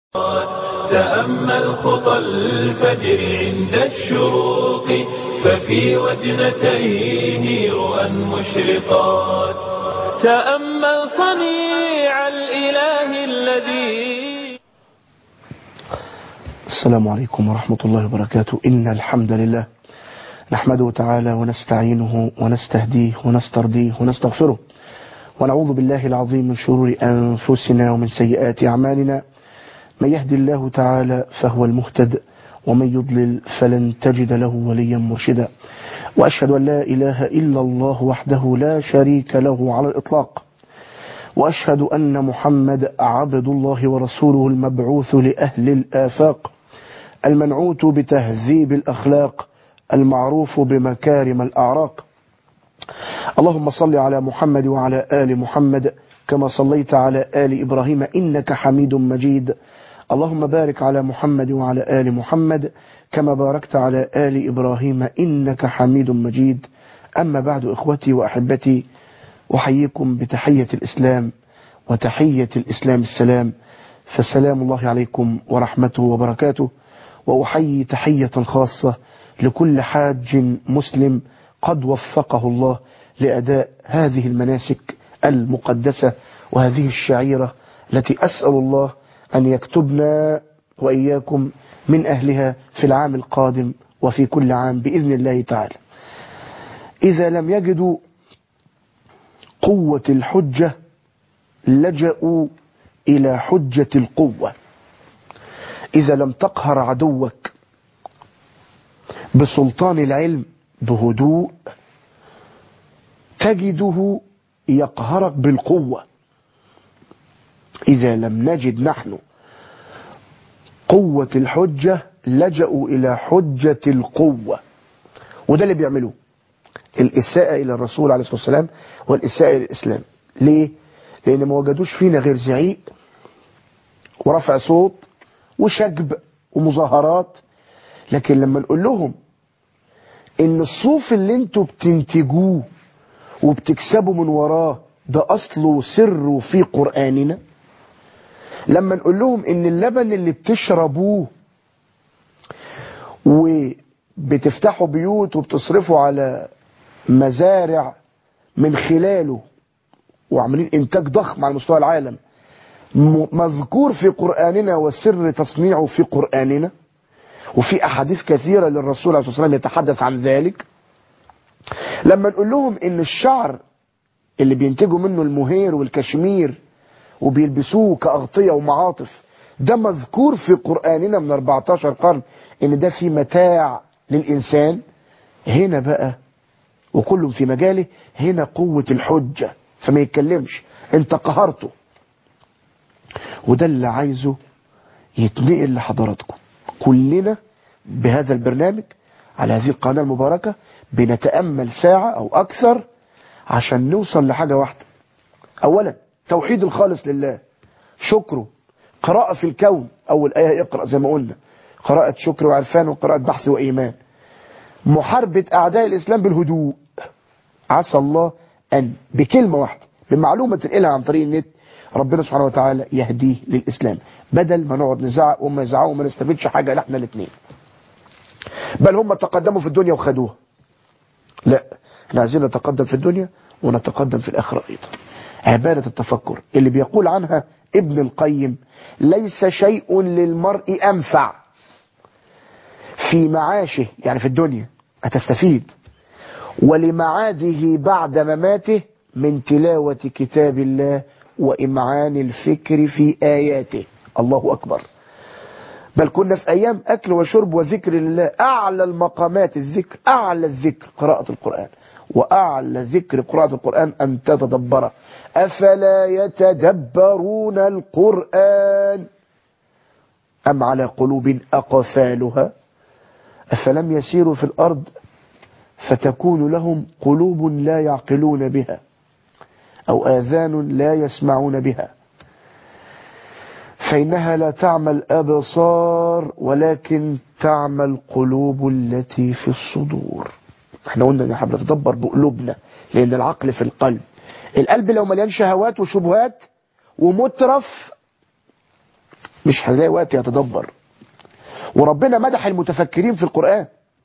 تأمل خطى الفجر عند الشروق ففي وجنتيه رؤى مشرقات تأمل صنيع الإله الذي السلام عليكم ورحمة الله وبركاته إن الحمد لله نحمده تعالى ونستعينه ونستهديه ونسترضيه ونستغفره ونعوذ بالله العظيم من شرور أنفسنا ومن سيئات أعمالنا من يهدي الله تعالى فهو المهتد ومن يضلل فلن تجد له وليا مرشدا وأشهد أن لا إله إلا الله وحده لا شريك له على الإطلاق وأشهد أن محمد عبد الله ورسوله المبعوث لأهل الآفاق المنعوت بتهذيب الأخلاق المعروف بمكارم الأعراق اللهم صل على محمد وعلى آل محمد كما صليت على آل إبراهيم إنك حميد مجيد اللهم بارك على محمد وعلى آل محمد كما باركت على آل إبراهيم إنك حميد مجيد أما بعد إخوتي وأحبتي أحييكم بتحية الإسلام وتحية الإسلام السلام فالسلام الله عليكم ورحمته وبركاته وأحيي تحية خاصة لكل حاج مسلم قد وفقه الله لأداء هذه المناسك المقدسة وهذه الشعيرة التي أسأل الله أن يكتبنا وإياكم من أهلها في العام القادم وفي كل عام بإذن الله تعالى إذا لم يجدوا قوة الحجة لجأوا إلى حجة القوة إذا لم تقهر عدوك بسلطان العلم بهدوء تجده يقهرك بالقوة إذا لم نجد نحن قوة الحجة لجأوا إلى حجة القوة وده اللي بيعملوه الإساءة إلى الرسول عليه الصلاة والسلام والإساءة إلى الإسلام ليه؟ لأن ما وجدوش فينا غير زعيق ورفع صوت وشجب ومظاهرات لكن لما نقول لهم ان الصوف اللي انتوا بتنتجوه وبتكسبوا من وراه ده اصله سر في قرآننا لما نقول لهم ان اللبن اللي بتشربوه وبتفتحوا بيوت وبتصرفوا على مزارع من خلاله وعاملين انتاج ضخم على مستوى العالم مذكور في قرآننا وسر تصنيعه في قرآننا وفي أحاديث كثيرة للرسول عليه الصلاة والسلام يتحدث عن ذلك لما نقول لهم ان الشعر اللي بينتجوا منه المهير والكشمير وبيلبسوه كأغطية ومعاطف ده مذكور في قرآننا من 14 قرن ان ده في متاع للإنسان هنا بقى وكل في مجاله هنا قوة الحجة فما يتكلمش انت قهرته وده اللي عايزه يتنقل لحضراتكم كلنا بهذا البرنامج على هذه القناة المباركة بنتأمل ساعة أو أكثر عشان نوصل لحاجة واحدة أولا توحيد الخالص لله شكره قراءة في الكون أول آية اقرأ زي ما قلنا قراءة شكر وعرفان وقراءة بحث وإيمان محاربة أعداء الإسلام بالهدوء عسى الله أن بكلمة واحدة بمعلومة تنقلها عن طريق النت ربنا سبحانه وتعالى يهديه للإسلام بدل ما نقعد نزعق وما يزعقوا وما نستفيدش حاجة احنا الاثنين بل هم تقدموا في الدنيا وخدوها لا احنا عايزين نتقدم في الدنيا ونتقدم في الآخرة أيضا عبادة التفكر اللي بيقول عنها ابن القيم ليس شيء للمرء أنفع في معاشه يعني في الدنيا هتستفيد ولمعاده بعد مماته من تلاوة كتاب الله وإمعان الفكر في آياته الله أكبر بل كنا في أيام أكل وشرب وذكر لله أعلى المقامات الذكر أعلى الذكر قراءة القرآن وأعلى ذكر قراءة القرآن أن تتدبره أفلا يتدبرون القرآن أم على قلوب أقفالها أفلم يسيروا في الأرض فتكون لهم قلوب لا يعقلون بها أو آذان لا يسمعون بها فإنها لا تعمى الأبصار ولكن تعمى القلوب التي في الصدور احنا قلنا ان احنا بنتدبر بقلوبنا لأن العقل في القلب القلب لو مليان شهوات وشبهات ومترف مش هيلاقي وقت يتدبر وربنا مدح المتفكرين في القرآن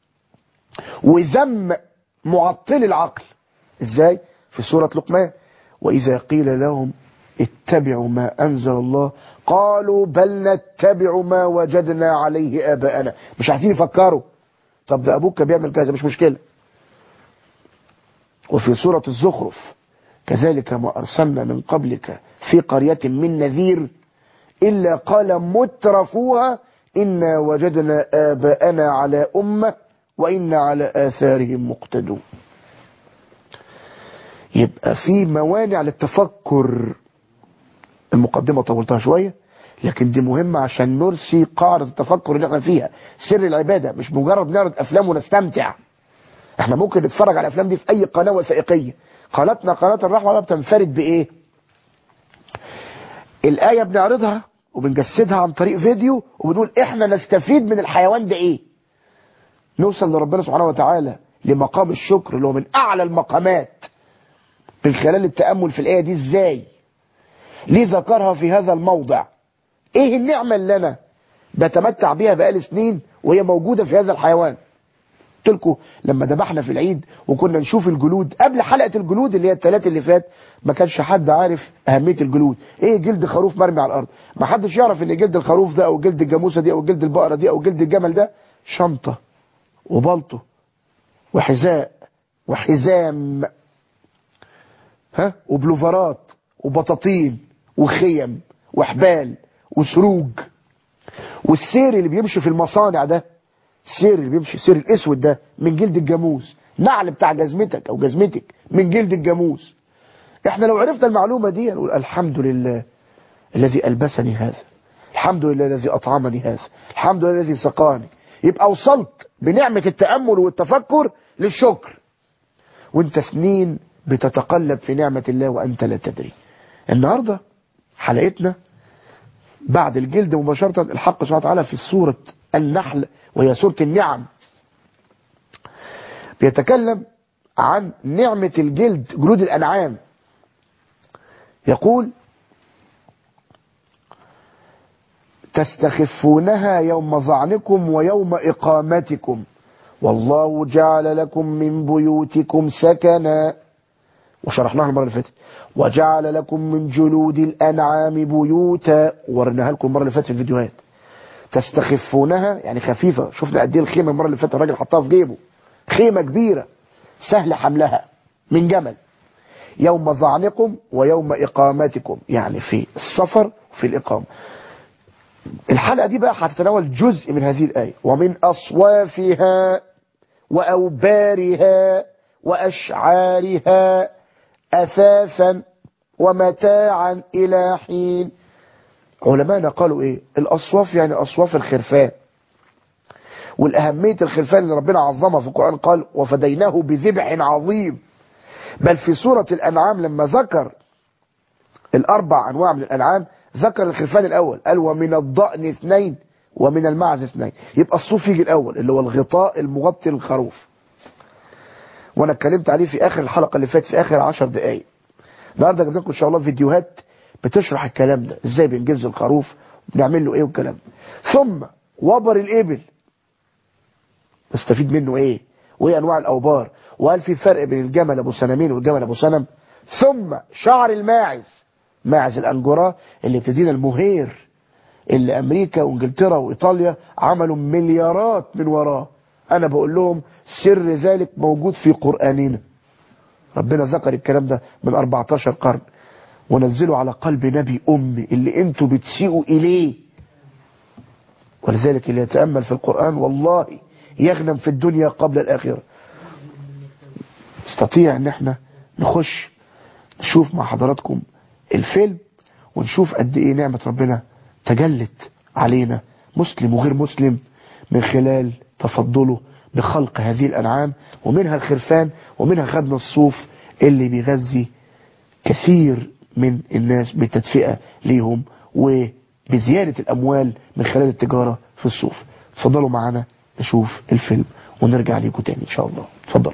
وذم معطل العقل ازاي في سورة لقمان وإذا قيل لهم اتبعوا ما أنزل الله قالوا بل نتبع ما وجدنا عليه آباءنا مش عايزين يفكروا طب ده أبوك كان بيعمل كذا مش مشكلة وفي سورة الزخرف كذلك ما أرسلنا من قبلك في قرية من نذير إلا قال مترفوها إنا وجدنا آباءنا على أمة وإنا على آثارهم مقتدون يبقى في موانع للتفكر المقدمة طولتها شوية لكن دي مهمة عشان نرسي قاعدة التفكر اللي احنا فيها سر العبادة مش مجرد نعرض أفلام ونستمتع احنا ممكن نتفرج على الأفلام دي في أي قناة وثائقية قناتنا قناة الرحمة بقى بتنفرد بإيه الآية بنعرضها وبنجسدها عن طريق فيديو وبنقول احنا نستفيد من الحيوان ده ايه نوصل لربنا سبحانه وتعالى لمقام الشكر اللي هو من اعلى المقامات من خلال التأمل في الآية دي ازاي ليه ذكرها في هذا الموضع ايه النعمة اللي انا بتمتع بيها بقالي سنين وهي موجودة في هذا الحيوان قلت لكم لما ذبحنا في العيد وكنا نشوف الجلود قبل حلقة الجلود اللي هي الثلاث اللي فات ما كانش حد عارف أهمية الجلود ايه جلد خروف مرمي على الأرض ما حدش يعرف ان جلد الخروف ده او جلد الجاموسة دي او جلد البقرة دي او جلد الجمل ده شنطة وبلطو وحذاء وحزام ها وبلوفرات وبطاطين وخيم وحبال وسروج والسير اللي بيمشي في المصانع ده السير اللي بيمشي السير الاسود ده من جلد الجاموس نعل بتاع جزمتك او جزمتك من جلد الجاموس احنا لو عرفنا المعلومة دي نقول الحمد لله الذي ألبسني هذا الحمد لله الذي أطعمني هذا الحمد لله الذي سقاني يبقى وصلت بنعمة التأمل والتفكر للشكر وانت سنين بتتقلب في نعمة الله وأنت لا تدري النهاردة حلقتنا بعد الجلد مباشرة الحق سبحانه وتعالى في سورة النحل وهي سورة النعم بيتكلم عن نعمة الجلد جلود الأنعام يقول تستخفونها يوم ظعنكم ويوم إقامتكم والله جعل لكم من بيوتكم سكنا وشرحناها المرة اللي فاتت وجعل لكم من جلود الأنعام بيوتا ورناها لكم المرة اللي فاتت في الفيديوهات تستخفونها يعني خفيفة شفنا قد ايه الخيمة المرة اللي فاتت الراجل حطها في جيبه خيمة كبيرة سهل حملها من جمل يوم ظعنكم ويوم إقامتكم يعني في السفر وفي الإقامة الحلقة دي بقى هتتناول جزء من هذه الآية ومن أصوافها وأوبارها وأشعارها أثاثا ومتاعا إلى حين علماءنا قالوا إيه الأصواف يعني أصواف الخرفان والأهمية الخرفان اللي ربنا عظمها في القرآن قال وفديناه بذبح عظيم بل في سورة الأنعام لما ذكر الأربع أنواع من الأنعام ذكر الخرفان الأول قال ومن الضأن اثنين ومن المعز اثنين يبقى الصوف يجي الأول اللي هو الغطاء المغطي للخروف وانا اتكلمت عليه في اخر الحلقة اللي فاتت في اخر عشر دقايق النهارده جبت لكم ان شاء الله فيديوهات بتشرح الكلام ده ازاي بنجز الخروف بنعمل له ايه والكلام ده ثم وبر الابل نستفيد منه ايه وايه انواع الاوبار وهل في فرق بين الجمل ابو سنمين والجمل ابو سنم ثم شعر الماعز ماعز الانجورا اللي بتدينا المهير اللي امريكا وانجلترا وايطاليا عملوا مليارات من وراه انا بقول لهم سر ذلك موجود في قرآننا ربنا ذكر الكلام ده من 14 قرن ونزله على قلب نبي أمي اللي انتوا بتسيئوا إليه ولذلك اللي يتأمل في القرآن والله يغنم في الدنيا قبل الآخرة استطيع ان احنا نخش نشوف مع حضراتكم الفيلم ونشوف قد ايه نعمة ربنا تجلت علينا مسلم وغير مسلم من خلال تفضله بخلق هذه الأنعام ومنها الخرفان ومنها خدنا الصوف اللي بيغذي كثير من الناس بتدفئة ليهم وبزيادة الأموال من خلال التجارة في الصوف تفضلوا معنا نشوف الفيلم ونرجع ليكم تاني إن شاء الله تفضل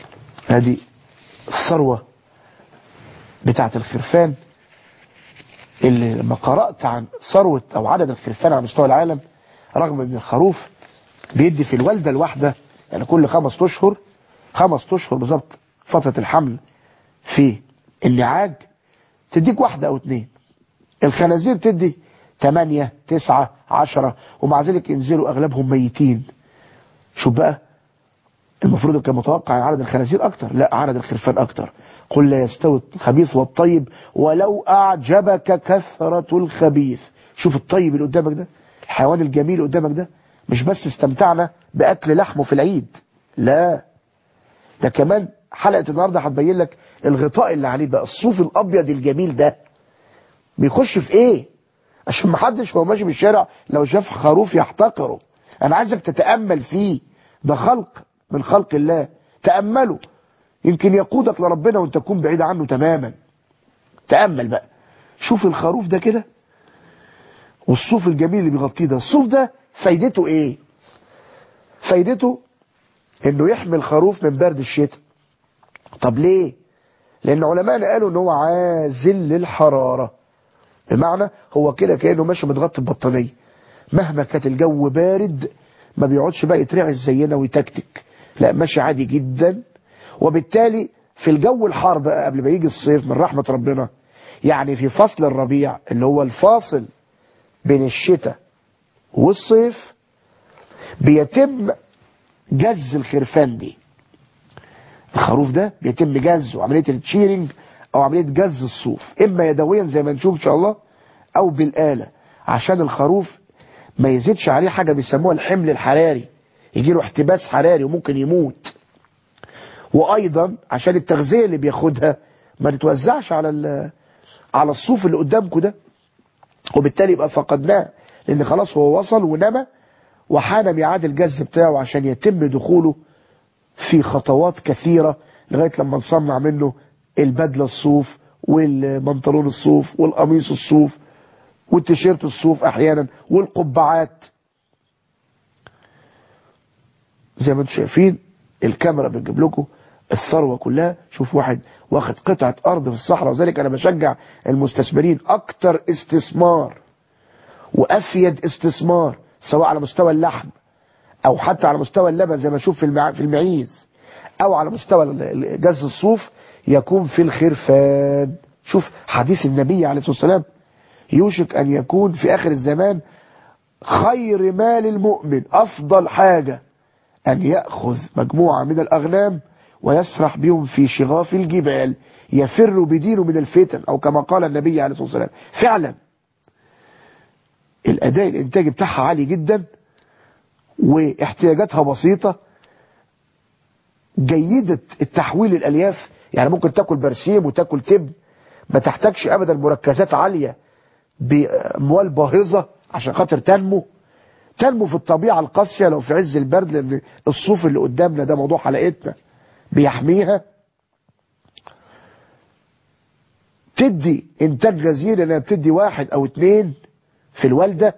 هذه الثروة بتاعة الخرفان اللي لما قرأت عن ثروة او عدد الخرفان على مستوى العالم رغم ان الخروف بيدي في الوالدة الواحدة يعني كل خمس اشهر خمس اشهر بالظبط فترة الحمل في النعاج تديك واحدة او اتنين الخنازير تدي تمانية تسعة عشرة ومع ذلك ينزلوا اغلبهم ميتين شوف بقى المفروض كان متوقع عن عدد الخنازير اكتر لا عدد الخرفان اكتر قل لا يستوي الخبيث والطيب ولو اعجبك كثرة الخبيث شوف الطيب اللي قدامك ده الحيوان الجميل اللي قدامك ده مش بس استمتعنا باكل لحمه في العيد لا ده كمان حلقة النهاردة هتبين لك الغطاء اللي عليه بقى الصوف الابيض الجميل ده بيخش في ايه عشان ما حدش وهو ماشي بالشارع لو شاف خروف يحتقره انا عايزك تتأمل فيه ده خلق من خلق الله تأمله يمكن يقودك لربنا وانت تكون بعيد عنه تماما تأمل بقى شوف الخروف ده كده والصوف الجميل اللي بيغطيه ده الصوف ده فايدته ايه فايدته انه يحمي الخروف من برد الشتاء طب ليه لان علماءنا قالوا ان هو عازل للحرارة بمعنى هو كده كأنه ماشي متغطي ببطانية مهما كانت الجو بارد ما بيقعدش بقى يترعش زينا ويتكتك لا ماشي عادي جدا وبالتالي في الجو الحار بقى قبل ما يجي الصيف من رحمة ربنا يعني في فصل الربيع اللي هو الفاصل بين الشتاء والصيف بيتم جز الخرفان دي الخروف ده بيتم جزه عملية التشيرنج او عملية جز الصوف اما يدويا زي ما نشوف ان شاء الله او بالآلة عشان الخروف ما يزيدش عليه حاجة بيسموها الحمل الحراري يجي له احتباس حراري وممكن يموت وايضا عشان التغذية اللي بياخدها ما تتوزعش على على الصوف اللي قدامكم ده وبالتالي يبقى فقدناه لان خلاص هو وصل ونمى وحان ميعاد الجز بتاعه عشان يتم دخوله في خطوات كثيرة لغاية لما نصنع منه البدلة الصوف والبنطلون الصوف والقميص الصوف والتيشيرت الصوف احيانا والقبعات زي ما انتم شايفين الكاميرا بتجيب لكم الثروة كلها شوف واحد واخد قطعة ارض في الصحراء وذلك انا بشجع المستثمرين اكتر استثمار وافيد استثمار سواء على مستوى اللحم او حتى على مستوى اللبن زي ما نشوف في المع... في المعيز او على مستوى جز الصوف يكون في الخرفان شوف حديث النبي عليه الصلاة والسلام يوشك ان يكون في اخر الزمان خير مال المؤمن افضل حاجة ان يأخذ مجموعة من الاغنام ويسرح بهم في شغاف الجبال يفر بدينه من الفتن او كما قال النبي عليه الصلاة والسلام فعلا الاداء الانتاجي بتاعها عالي جدا واحتياجاتها بسيطة جيدة التحويل الالياف يعني ممكن تاكل برسيم وتاكل تبن ما تحتاجش ابدا مركزات عالية باموال باهظة عشان خاطر تنمو تنمو في الطبيعة القاسية لو في عز البرد لان الصوف اللي قدامنا ده موضوع حلقتنا بيحميها تدي انتاج غزير لانها بتدي واحد او اتنين في الوالدة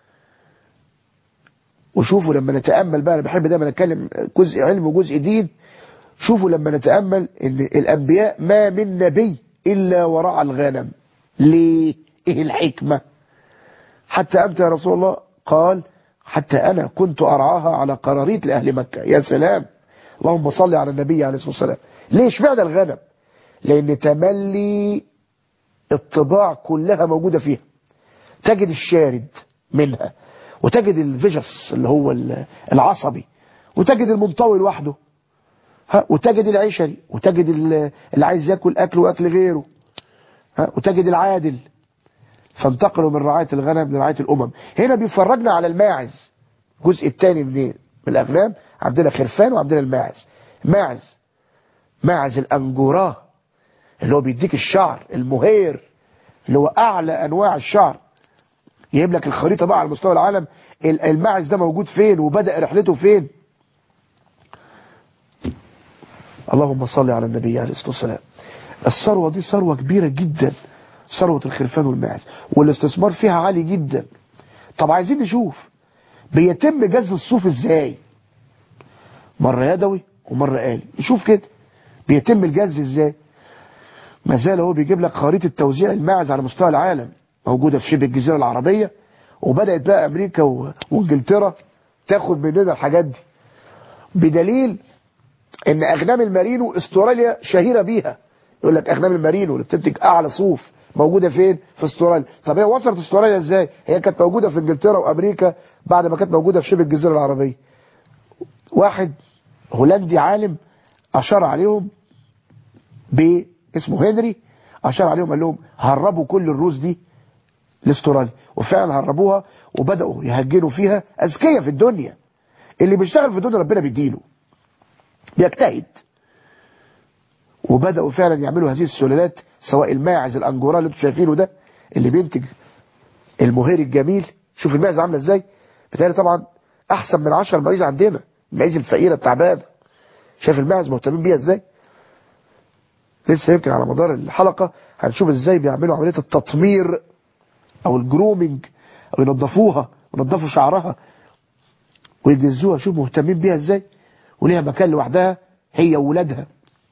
وشوفوا لما نتأمل بقى انا بحب دايما اتكلم جزء علم وجزء دين شوفوا لما نتأمل ان الانبياء ما من نبي الا ورعى الغنم ليه ايه الحكمة حتى انت يا رسول الله قال حتى انا كنت ارعاها على قراريط لاهل مكة يا سلام اللهم صل على النبي عليه الصلاة والسلام ليش بعد الغنم لان تملي الطباع كلها موجودة فيها تجد الشارد منها وتجد الفيجس اللي هو العصبي وتجد المنطوي لوحده ها وتجد العشري وتجد اللي عايز ياكل اكل واكل غيره ها وتجد العادل فانتقلوا من رعاية الغنم لرعاية الامم هنا بيفرجنا على الماعز الجزء الثاني من من الاغنام عندنا خرفان وعندنا الماعز ماعز ماعز الانجوراه اللي هو بيديك الشعر المهير اللي هو اعلى انواع الشعر يجيب لك الخريطة بقى على مستوى العالم الماعز ده موجود فين وبدأ رحلته فين اللهم صل على النبي عليه الصلاة والسلام الثروة دي ثروة كبيرة جدا ثروة الخرفان والماعز والاستثمار فيها عالي جدا طب عايزين نشوف بيتم جز الصوف ازاي مرة يدوي ومرة آلي نشوف كده بيتم الجز ازاي ما زال هو بيجيب لك خريطة توزيع الماعز على مستوى العالم موجودة في شبه الجزيرة العربية وبدأت بقى أمريكا و- وإنجلترا تاخد مننا الحاجات دي بدليل ان اغنام المارينو استراليا شهيرة بيها يقول لك اغنام المارينو اللي بتنتج اعلى صوف موجودة فين في استراليا طب هي وصلت استراليا ازاي هي كانت موجودة في انجلترا وامريكا بعد ما كانت موجودة في شبه الجزيرة العربية واحد هولندي عالم اشار عليهم ب اسمه هنري اشار عليهم قال لهم هربوا كل الروس دي لاستراليا وفعلا هربوها وبدأوا يهجنوا فيها اذكياء في الدنيا اللي بيشتغل في الدنيا ربنا بيديله بيجتهد وبدأوا فعلا يعملوا هذه السلالات سواء الماعز الانجورا اللي انتم شايفينه ده اللي بينتج المهير الجميل شوف الماعز عامله ازاي بالتالي طبعا احسن من 10 معيز عندنا المعيز الفقيره التعبانه شايف الماعز مهتمين بيها ازاي لسه يمكن على مدار الحلقة هنشوف ازاي بيعملوا عملية التطمير او الجرومينج او ينظفوها وينظفوا شعرها ويجزوها شوف مهتمين بيها ازاي وليها مكان لوحدها هي وولادها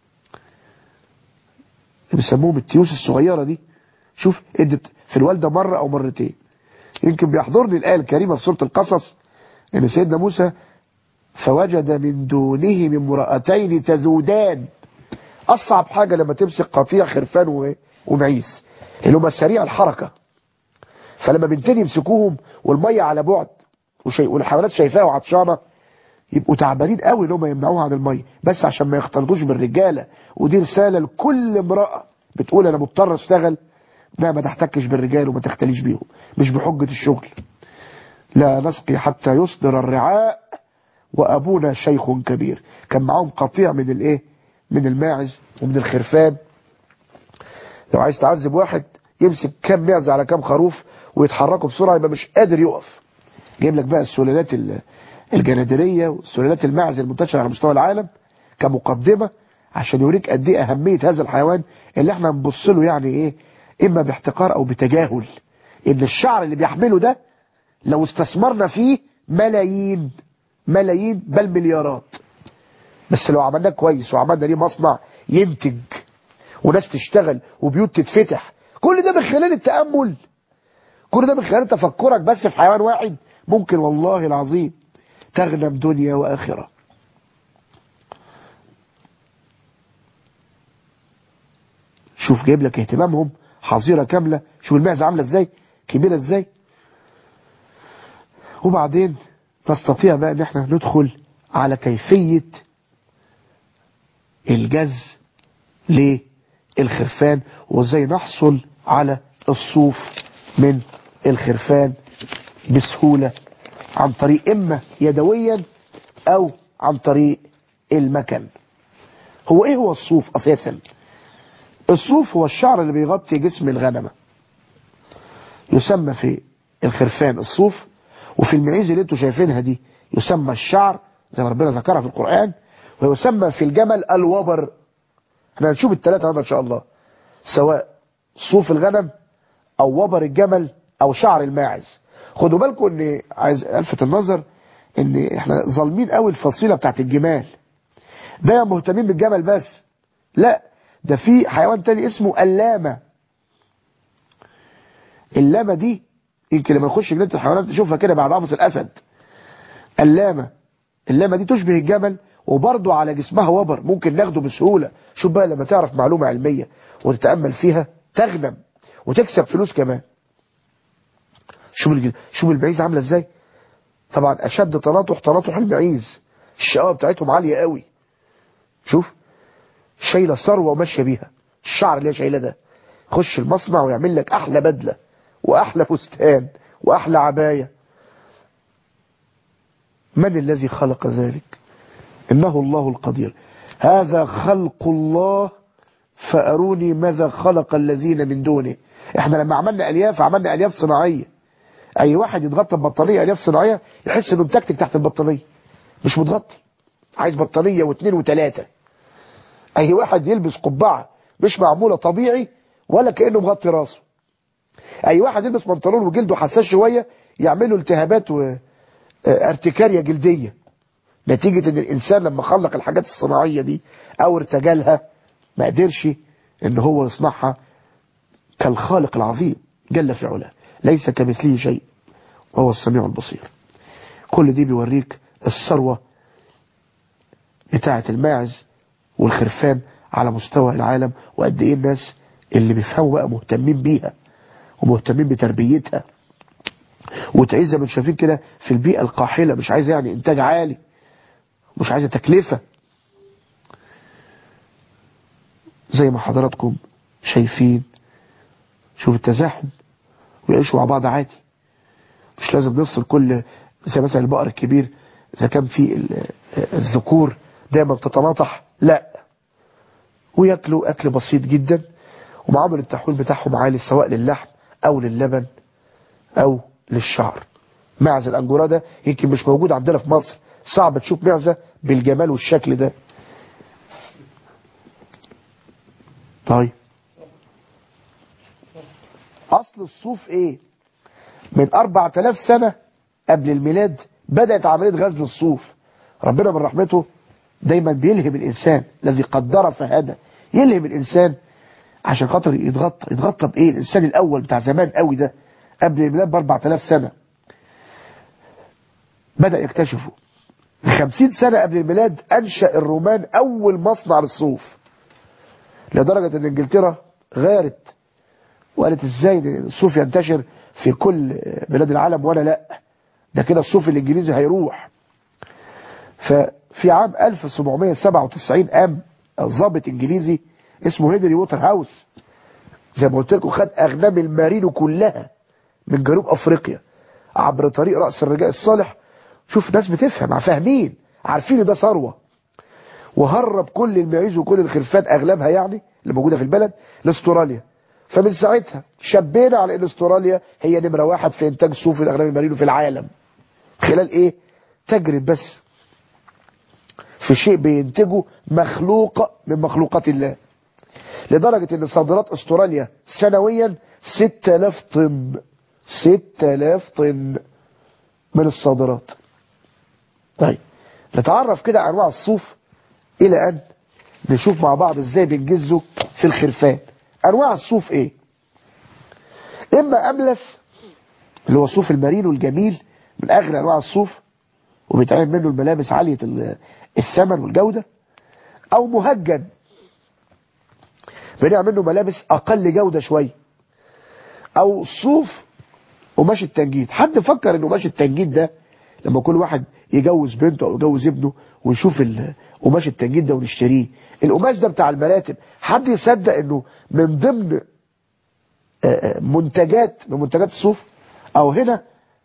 بيسموهم التيوس الصغيرة دي شوف ادت في الوالدة مرة او مرتين يمكن بيحضرني الآية الكريمة في سورة القصص ان سيدنا موسى فوجد من دونهم امرأتين تذودان اصعب حاجة لما تمسك قطيع خرفان و- ومعيز اللي هم سريع الحركة فلما بنتين يمسكوهم والمية على بعد وشي... والحيوانات شايفاها وعطشانة يبقوا تعبانين قوي ان هم يمنعوها عن المية بس عشان ما يختلطوش بالرجالة ودي رسالة لكل امرأة بتقول انا مضطر اشتغل لا ما تحتكش بالرجال وما تختليش بيهم مش بحجة الشغل لا نسقي حتى يصدر الرعاء وابونا شيخ كبير كان معاهم قطيع من الايه من الماعز ومن الخرفان لو عايز تعذب واحد يمسك كام معزة على كام خروف ويتحركوا بسرعة يبقى مش قادر يقف جايب لك بقى السلالات ال- الجنادرية والسلالات الماعز المنتشرة على مستوى العالم كمقدمة عشان يوريك قد ايه أهمية هذا الحيوان اللي احنا نبص له يعني ايه اما باحتقار او بتجاهل ان الشعر اللي بيحمله ده لو استثمرنا فيه ملايين ملايين بل مليارات بس لو عملناه كويس وعملنا ليه مصنع ينتج وناس تشتغل وبيوت تتفتح كل ده من خلال التأمل كل ده من خلال تفكرك بس في حيوان واحد ممكن والله العظيم تغنم دنيا وآخرة شوف جايب لك اهتمامهم حظيرة كاملة شوف المعزة عاملة ازاي كبيرة ازاي وبعدين نستطيع بقى ان احنا ندخل على كيفية الجز للخرفان وازاي نحصل على الصوف من الخرفان بسهولة عن طريق اما يدويا او عن طريق المكن هو ايه هو الصوف اساسا الصوف هو الشعر اللي بيغطي جسم الغنمة يسمى في الخرفان الصوف وفي المعيز اللي انتوا شايفينها دي يسمى الشعر زي ما ربنا ذكرها في القرآن ويسمى في الجمل الوبر احنا هنشوف الثلاثة هذا ان شاء الله سواء صوف الغنم او وبر الجمل او شعر الماعز خدوا بالكم ان عايز الفت النظر ان احنا ظالمين قوي الفصيلة بتاعت الجمال ده مهتمين بالجمل بس لا ده في حيوان تاني اسمه اللامة اللامة دي يمكن لما نخش جنينة الحيوانات نشوفها كده بعد عبس الأسد اللامة اللامة دي تشبه الجمل وبرضه على جسمها وبر ممكن ناخده بسهولة شوف بقى لما تعرف معلومة علمية وتتأمل فيها تغنم وتكسب فلوس كمان شوف الج- شوف المعيز عاملة ازاي طبعا أشد تناطح تناطح المعيز الشقاوة بتاعتهم عالية قوي شوف شايلة ثروة وماشية بيها الشعر اللي هي شايلة ده خش المصنع ويعمل لك أحلى بدلة وأحلى فستان وأحلى عباية من الذي خلق ذلك إنه الله القدير هذا خلق الله فأروني ماذا خلق الذين من دونه احنا لما عملنا ألياف عملنا ألياف صناعية أي واحد يتغطى ببطانية ألياف صناعية يحس إنه متكتك تحت البطانية مش متغطي عايز بطانية واثنين وثلاثة أي واحد يلبس قبعة مش معمولة طبيعي ولا كأنه مغطي راسه أي واحد يلبس بنطلون وجلده حساس شوية يعمله التهابات وارتكارية جلدية نتيجة ان الانسان لما خلق الحاجات الصناعية دي او ارتجلها ما قدرش ان هو يصنعها كالخالق العظيم جل في علاه ليس كمثله شيء وهو السميع البصير كل دي بيوريك الثروة بتاعة الماعز والخرفان على مستوى العالم وقد ايه الناس اللي بيفهموا بقى مهتمين بيها ومهتمين بتربيتها وتعيش زي ما انتم شايفين كده في البيئة القاحلة مش عايزة يعني انتاج عالي مش عايزة تكلفة زي ما حضراتكم شايفين شوف التزاحم ويعيشوا مع بعض عادي مش لازم نفصل كل زي مثلا البقر الكبير اذا كان في الذكور دايما تتناطح لا وياكلوا اكل بسيط جدا ومعامل التحويل بتاعهم عالي سواء للحم او للبن او للشعر معز الانجورا ده يمكن مش موجود عندنا في مصر صعب تشوف معزة بالجمال والشكل ده طيب اصل الصوف ايه من 4000 سنة قبل الميلاد بدأت عملية غزل الصوف ربنا من رحمته دايما بيلهم الإنسان الذي قدر فهذا يلهم الإنسان عشان خاطر يتغطى يتغطى بإيه الإنسان الأول بتاع زمان قوي ده قبل الميلاد ب 4000 سنة بدأ يكتشفه 50 سنة قبل الميلاد أنشأ الرومان أول مصنع للصوف لدرجة أن إنجلترا غارت وقالت إزاي الصوف ينتشر في كل بلاد العالم ولا لا ده كده الصوف الإنجليزي هيروح ففي عام 1797 قام ضابط إنجليزي اسمه هنري ووتر هاوس زي ما قلت لكم خد أغنام المارينو كلها من جنوب أفريقيا عبر طريق رأس الرجاء الصالح شوف ناس بتفهم فاهمين عارفين ده ثروة وهرب كل المعيز وكل الخرفان أغلبها يعني اللي موجودة في البلد لاستراليا فمن ساعتها شبينا على ان استراليا هي نمرة واحد في انتاج صوف الاغنام المارينو في العالم خلال ايه تجرب بس في شيء بينتجه مخلوق من مخلوقات الله لدرجة ان صادرات استراليا سنويا 6000 طن 6000 طن من الصادرات طيب نتعرف كده على انواع الصوف الى ان نشوف مع بعض ازاي بنجزه في الخرفان انواع الصوف ايه اما املس اللي هو الصوف المارينو الجميل من اغلى انواع الصوف وبيتعمل منه الملابس عالية الثمن والجودة او مهجن بنعمل منه ملابس اقل جودة شوية او صوف قماش التنجيد حد فكر ان قماش التنجيد ده لما كل واحد يجوز بنته او يجوز ابنه ويشوف قماش التنجيد ده ونشتريه القماش ده بتاع المراتب حد يصدق انه من ضمن منتجات من منتجات الصوف او هنا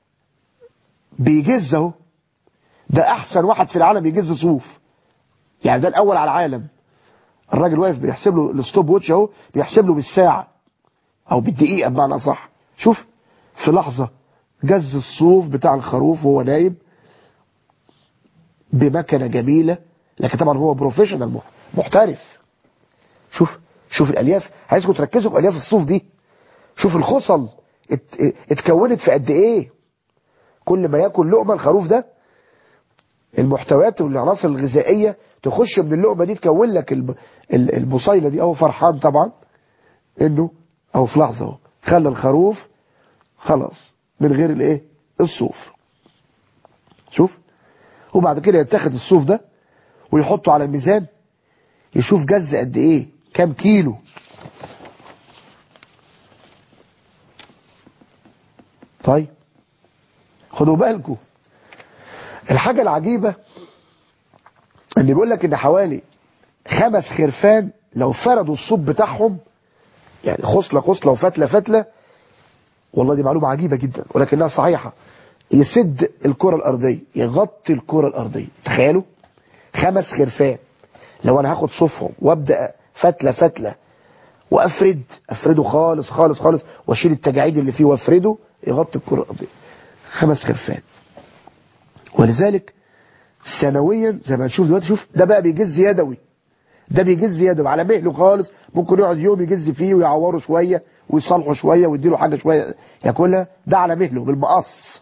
بيجز اهو ده احسن واحد في العالم يجز صوف يعني ده الاول على العالم الراجل واقف بيحسب له الستوب ووتش اهو بيحسب له بالساعة او بالدقيقة بمعنى صح شوف في لحظة جز الصوف بتاع الخروف وهو نايم بمكنة جميلة لكن طبعا هو بروفيشنال محترف شوف شوف الالياف عايزكم تركزوا في الياف الصوف دي شوف الخصل ات اتكونت في قد ايه كل ما ياكل لقمه الخروف ده المحتويات والعناصر الغذائيه تخش من اللقمه دي تكون لك البصيله دي اهو فرحان طبعا انه اهو في لحظه اهو خلى الخروف خلاص من غير الايه الصوف شوف وبعد كده يتاخد الصوف ده ويحطه على الميزان يشوف جز قد ايه كام كيلو طيب خدوا بالكم الحاجة العجيبة ان بيقول لك ان حوالي خمس خرفان لو فردوا الصوب بتاعهم يعني خصلة خصلة وفتلة فتلة والله دي معلومة عجيبة جدا ولكنها صحيحة يسد الكرة الأرضية يغطي الكرة الأرضية تخيلوا خمس خرفان لو أنا هاخد صفهم وابدأ فتلة فتلة وأفرد أفرده خالص خالص خالص واشيل التجاعيد اللي فيه وافرده يغطي الكرة الأرضية خمس خرفان ولذلك سنويا زي ما نشوف دلوقتي شوف ده بقى بيجز يدوي ده بيجز يدوي على مهله خالص ممكن يقعد يوم يجز فيه ويعوره شوية ويصالحه شوية ويديله حاجة شوية ياكلها ده على مهله بالمقص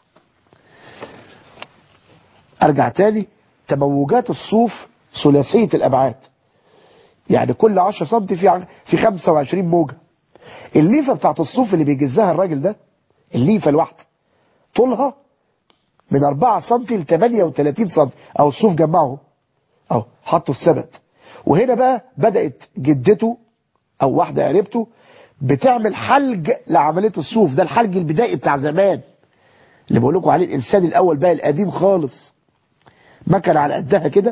ارجع تاني تموجات الصوف ثلاثية الابعاد يعني كل 10 سم في في 25 موجة الليفة بتاعت الصوف اللي بيجزها الراجل ده الليفة الواحدة طولها من 4 سم ل 38 سم او الصوف جمعه اهو حطه في ثبت وهنا بقى بدأت جدته او واحدة قريبته بتعمل حلج لعملية الصوف ده الحلج البدائي بتاع زمان اللي بقول لكم عليه الانسان الاول بقى القديم خالص مكنه على قدها كده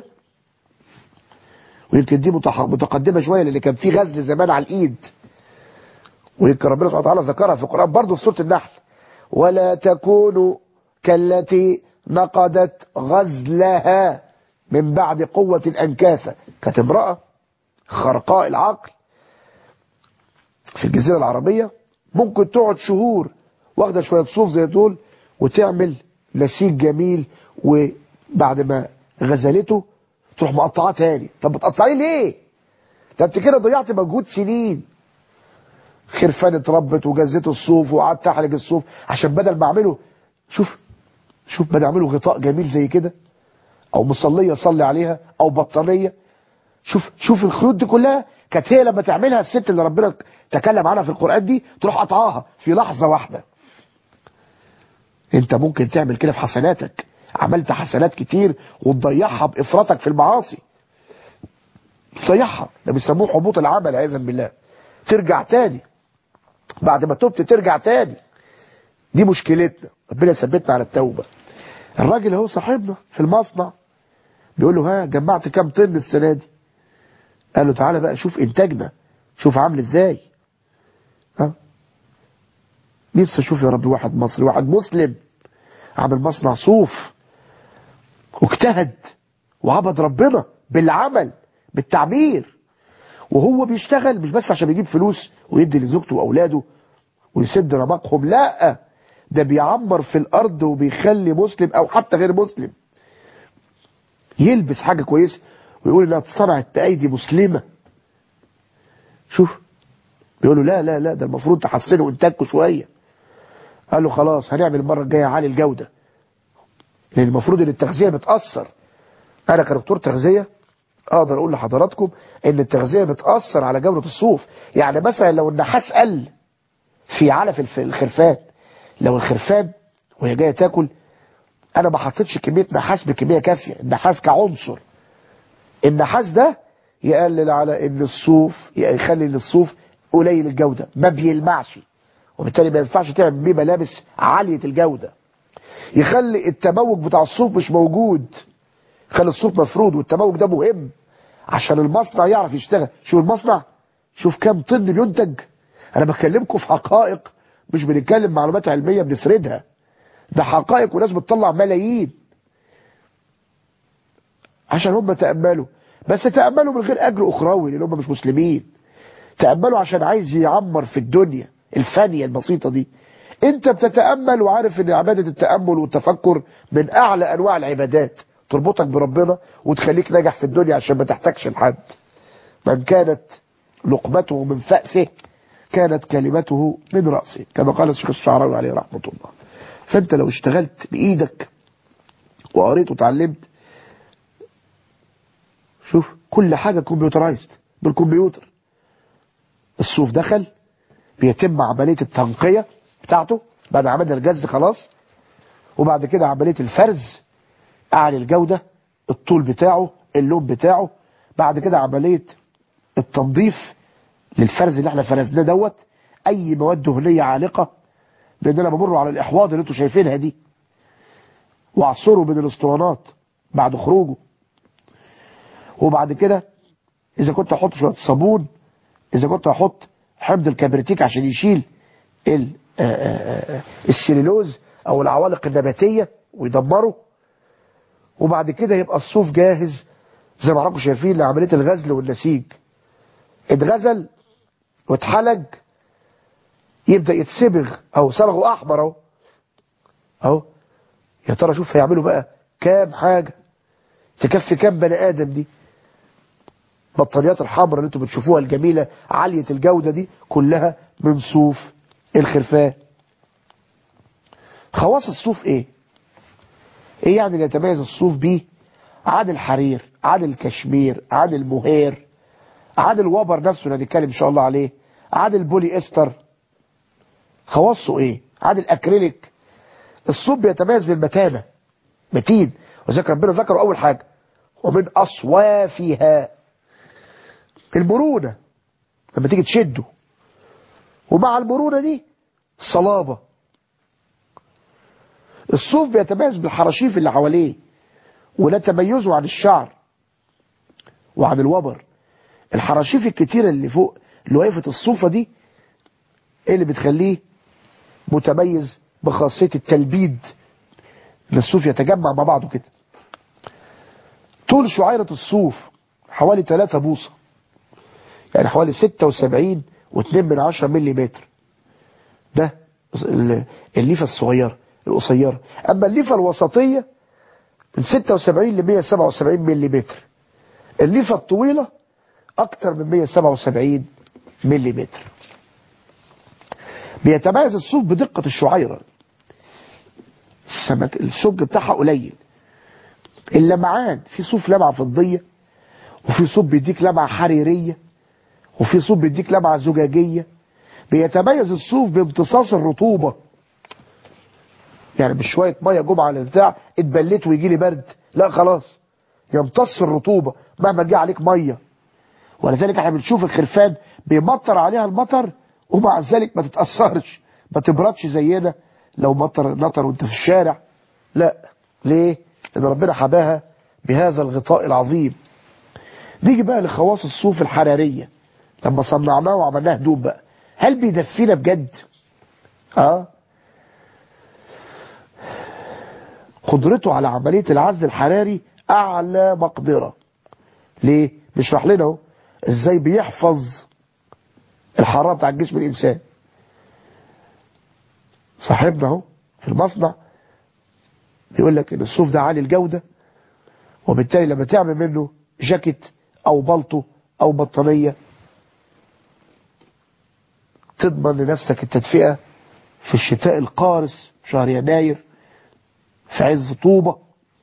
ويمكن دي متقدمه شويه لان كان في غزل زمان على الايد ويمكن ربنا سبحانه وتعالى ذكرها في القران برضه في سوره النحل ولا تكونوا كالتي نقضت غزلها من بعد قوة أنكاثا كانت امرأة خرقاء العقل في الجزيرة العربية ممكن تقعد شهور واخدة شوية صوف زي دول وتعمل نسيج جميل وبعد ما غزلته تروح مقطعاه تاني طب بتقطعيه ليه ده انت كده ضيعت مجهود سنين خرفان اتربت وجزيت الصوف وقعدت احلق الصوف عشان بدل ما اعمله شوف شوف بدل اعمله غطاء جميل زي كده او مصليه صلي عليها او بطانيه شوف شوف الخيوط دي كلها كانت هي لما تعملها الست اللي ربنا تكلم عنها في القران دي تروح قطعاها في لحظه واحده انت ممكن تعمل كده في حسناتك عملت حسنات كتير وتضيعها بافراطك في المعاصي تضيعها ده بيسموه حبوط العمل عياذا بالله ترجع تاني بعد ما تبت ترجع تاني دي مشكلتنا ربنا يثبتنا على التوبه الراجل اهو صاحبنا في المصنع بيقول له ها جمعت كام طن السنه دي قال له تعالى بقى شوف انتاجنا شوف عامل ازاي ها نفسي اشوف يا رب واحد مصري واحد مسلم عامل مصنع صوف واجتهد وعبد ربنا بالعمل بالتعبير وهو بيشتغل مش بس عشان يجيب فلوس ويدي لزوجته واولاده ويسد رمقهم لا ده بيعمر في الارض وبيخلي مسلم او حتى غير مسلم يلبس حاجة كويسة ويقول انها اتصنعت بايدي مسلمة شوف بيقولوا لا لا لا ده المفروض تحسنوا انتاجكم شوية قال له خلاص هنعمل المرة الجاية عالي الجودة لان المفروض ان التغذية بتأثر انا كدكتور تغذية اقدر اقول لحضراتكم ان التغذية بتأثر على جودة الصوف يعني مثلا لو النحاس قل في علف الخرفان لو الخرفان وهي جايه تاكل انا ما حطيتش كميه نحاس بكميه كافيه النحاس كعنصر النحاس ده يقلل على ان الصوف يخلي الصوف قليل الجوده ما بيلمعش وبالتالي ما ينفعش تعمل بيه ملابس عاليه الجوده يخلي التموج بتاع الصوف مش موجود يخلي الصوف مفرود والتموج ده مهم عشان المصنع يعرف يشتغل شوف المصنع شوف كام طن بينتج انا بكلمكم في حقائق مش بنتكلم معلومات علمية بنسردها ده حقائق وناس بتطلع ملايين عشان هم تأملوا بس تأملوا من غير أجر أخروي لأن هم مش مسلمين تأملوا عشان عايز يعمر في الدنيا الفانية البسيطة دي انت بتتأمل وعارف ان عبادة التأمل والتفكر من أعلى أنواع العبادات تربطك بربنا وتخليك ناجح في الدنيا عشان ما تحتاجش لحد من كانت لقمته من فأسه كانت كلمته من رأسه كما قال الشيخ الشعراوي عليه رحمة الله فانت لو اشتغلت بإيدك وقريت وتعلمت شوف كل حاجة كمبيوترايزد بالكمبيوتر الصوف دخل بيتم عملية التنقية بتاعته بعد عملنا الجز خلاص وبعد كده عملية الفرز أعلى الجودة الطول بتاعه اللون بتاعه بعد كده عملية التنظيف للفرز اللي احنا فرزناه دوت اي مواد دهنيه عالقه لان انا بمر على الاحواض اللي انتوا شايفينها دي واعصره من الاسطوانات بعد خروجه وبعد كده اذا كنت احط شويه صابون اذا كنت احط حمض الكبريتيك عشان يشيل السليلوز او العوالق النباتيه ويدمره وبعد كده يبقى الصوف جاهز زي ما حضراتكم شايفين لعمليه الغزل والنسيج اتغزل واتحلج يبدأ يتسبغ اهو صبغه احمر اهو اهو يا ترى شوف هيعملوا بقى كام حاجة تكفي كام بني ادم دي بطاريات الحمراء اللي انتم بتشوفوها الجميلة عالية الجودة دي كلها من صوف الخرفان خواص الصوف ايه ايه يعني اللي يتميز الصوف بيه عن الحرير عن الكشمير عن المهير عن الوبر نفسه اللي هنتكلم ان شاء الله عليه عاد البولي استر خواصه ايه عاد الاكريليك الصوف بيتميز بالمتانه متين وذكر ربنا ذكره اول حاجه ومن اصوافها المرونه لما تيجي تشده ومع المرونه دي صلابه الصوف بيتميز بالحراشيف اللي حواليه وده تميزه عن الشعر وعن الوبر الحراشيف الكتيرة اللي فوق اللي وقفة الصوفة دي ايه اللي بتخليه متميز بخاصية التلبيد ان الصوف يتجمع مع بعضه كده طول شعيرة الصوف حوالي 3 بوصة يعني حوالي 76 و2 من 10 ملم ده الليفة الصغيرة القصيرة اما الليفة الوسطية من 76 ل 177 ملم الليفة الطويلة اكتر من 177 ملم بيتميز الصوف بدقة الشعيرة السمك السج بتاعها قليل اللمعان في صوف لمعة فضية وفي صوف بيديك لمعة حريرية وفي صوف بيديك لمعة زجاجية بيتميز الصوف بامتصاص الرطوبة يعني مش شوية مية جم على البتاع اتبليت ويجي لي برد لا خلاص يمتص الرطوبة مهما جه عليك مية ولذلك احنا بنشوف الخرفان بيمطر عليها المطر ومع ذلك ما تتأثرش ما تبردش زينا لو مطر نطر وانت في الشارع لا ليه لان ربنا حباها بهذا الغطاء العظيم نيجي بقى لخواص الصوف الحرارية لما صنعناه وعملناه هدوم بقى هل بيدفينا بجد اه قدرته على عملية العزل الحراري اعلى مقدرة ليه بيشرح لنا اهو ازاي بيحفظ الحرارة بتاع جسم الانسان صاحبنا اهو في المصنع بيقول لك ان الصوف ده عالي الجودة وبالتالي لما تعمل منه جاكيت او بلطو او بطانية تضمن لنفسك التدفئة في الشتاء القارس شهر يناير في عز طوبة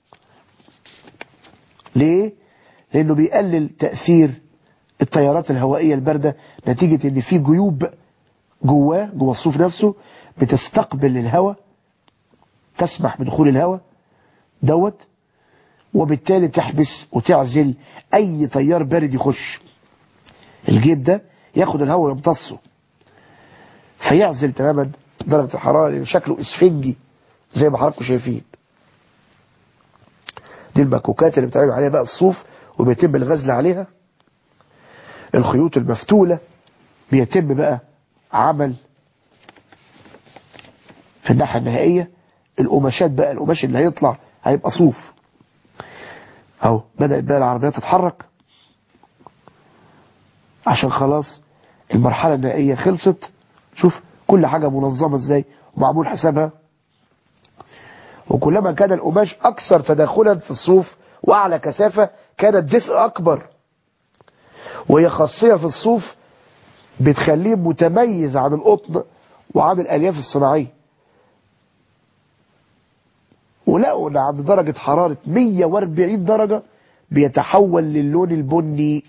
ليه؟ لانه بيقلل تأثير التيارات الهوائية الباردة نتيجة ان في جيوب جواه جوه الصوف نفسه بتستقبل الهواء تسمح بدخول الهواء دوت وبالتالي تحبس وتعزل اي تيار بارد يخش الجيب ده ياخد الهواء ويمتصه فيعزل تماما درجة الحرارة لان شكله اسفنجي زي ما حضراتكم شايفين دي المكوكات اللي بتعمل عليها بقى الصوف وبيتم الغزل عليها الخيوط المفتولة بيتم بقى عمل في الناحية النهائية القماشات بقى القماش اللي هيطلع هيبقى صوف اهو بدأت بقى العربيات تتحرك عشان خلاص المرحلة النهائية خلصت شوف كل حاجة منظمة ازاي ومعمول حسابها وكلما كان القماش اكثر تداخلا في الصوف واعلى كثافة كان الدفء اكبر وهي خاصية في الصوف بتخليه متميز عن القطن وعن الالياف الصناعية ولقوا ان عند درجة حرارة 140 درجة بيتحول للون البني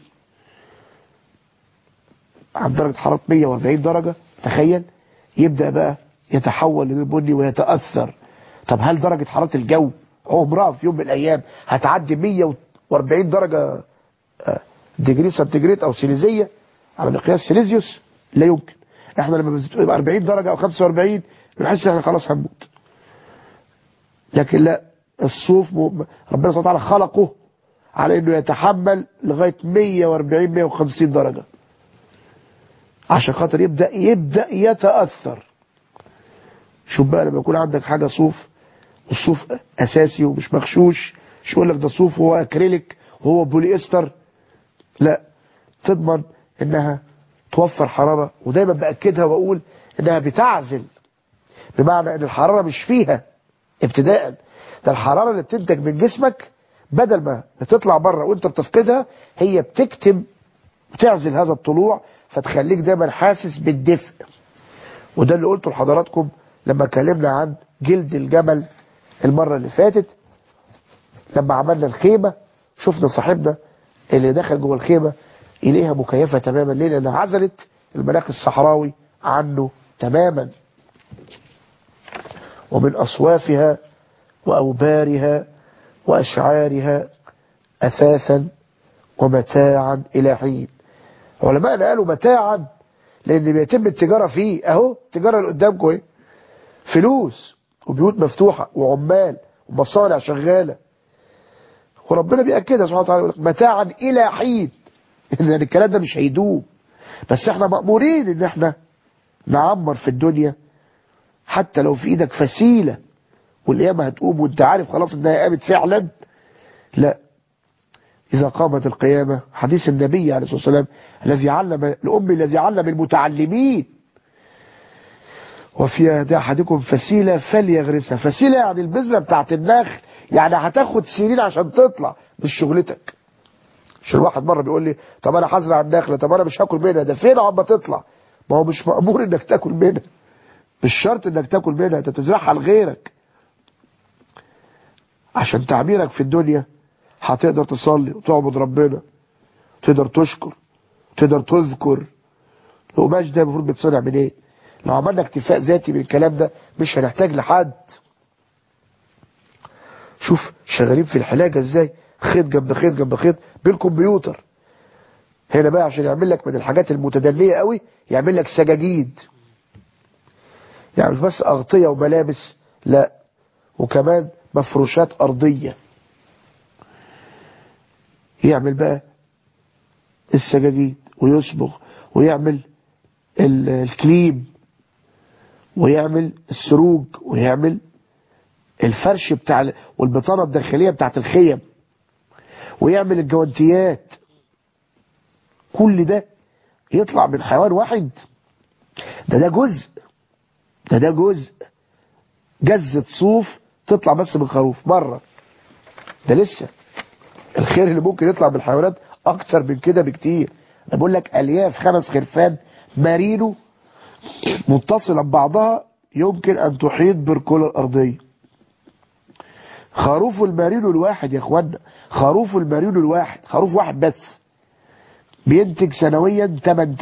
عند درجة حرارة 140 درجة تخيل يبدأ بقى يتحول للون البني ويتأثر طب هل درجة حرارة الجو عمرها في يوم من الأيام هتعدي 140 درجة ديجري سنتيجريد أو سيليزية على مقياس سيليزيوس لا يمكن احنا لما بتبقى 40 درجة أو 45 بنحس ان احنا خلاص هنموت لكن لا الصوف م... ربنا سبحانه وتعالى خلقه على انه يتحمل لغاية 140 150 درجة عشان خاطر يبدأ يبدأ يتأثر شوف بقى لما يكون عندك حاجة صوف الصوف اساسي ومش مغشوش مش يقول لك ده صوف وهو اكريليك وهو بولي استر لا تضمن انها توفر حرارة ودايما باكدها واقول انها بتعزل بمعنى ان الحرارة مش فيها ابتداء ده الحرارة اللي بتنتج من جسمك بدل ما بتطلع بره وانت بتفقدها هي بتكتم بتعزل هذا الطلوع فتخليك دايما حاسس بالدفء وده اللي قلته لحضراتكم لما اتكلمنا عن جلد الجمل المرة اللي فاتت لما عملنا الخيمة شفنا صاحبنا اللي دخل جوه الخيمة إليها مكيفة تماما ليه لأنها عزلت المناخ الصحراوي عنه تماما ومن أصوافها وأوبارها وأشعارها أثاثا ومتاعا إلى حين علماءنا قالوا متاعا لأن بيتم التجارة فيه أهو التجارة اللي قدامكم ايه فلوس وبيوت مفتوحة وعمال ومصانع شغالة وربنا بيأكدها سبحانه وتعالى يقول لك متاعا إلى حين يعني الكلام ده مش هيدوم بس احنا مأمورين ان احنا نعمر في الدنيا حتى لو في ايدك فسيلة والقيامة هتقوم وانت عارف خلاص انها قامت فعلا لا إذا قامت القيامة حديث النبي عليه الصلاة والسلام الذي علم الأم الذي علم المتعلمين وفي يد أحدكم فسيلة فليغرسها فسيلة يعني البذرة بتاعت النخل يعني هتاخد سنين عشان تطلع مش شغلتك مش الواحد مرة بيقول لي طب أنا هزرع النخلة طب أنا مش هاكل منها ده فين عم تطلع ما هو مش مأمور إنك تاكل منها مش شرط إنك تاكل منها أنت بتزرعها لغيرك عشان تعبيرك في الدنيا هتقدر تصلي وتعبد ربنا تقدر تشكر تقدر تذكر القماش ده المفروض بيتصنع من ايه لو عملنا اكتفاء ذاتي من الكلام ده مش هنحتاج لحد شوف شغالين في الحلاجة ازاي خيط جنب خيط جنب خيط بالكمبيوتر هنا بقى عشان يعمل لك من الحاجات المتدنية قوي يعمل لك سجاجيد يعني مش بس اغطية وملابس لا وكمان مفروشات ارضية يعمل بقى السجاجيد ويصبغ ويعمل الكليم ويعمل السروج ويعمل الفرش بتاع والبطانة الداخلية بتاعت الخيم ويعمل الجوانتيات كل ده يطلع من حيوان واحد ده ده جزء ده ده جزء جزة صوف تطلع بس من خروف مرة ده لسه الخير اللي ممكن يطلع من الحيوانات اكتر من كده بكتير انا بقول لك الياف خمس خرفان مارينو متصلة ببعضها يمكن ان تحيط بالكرة الارضية خروف المارينو الواحد يا اخوانا خروف المارينو الواحد خروف واحد بس بينتج سنويا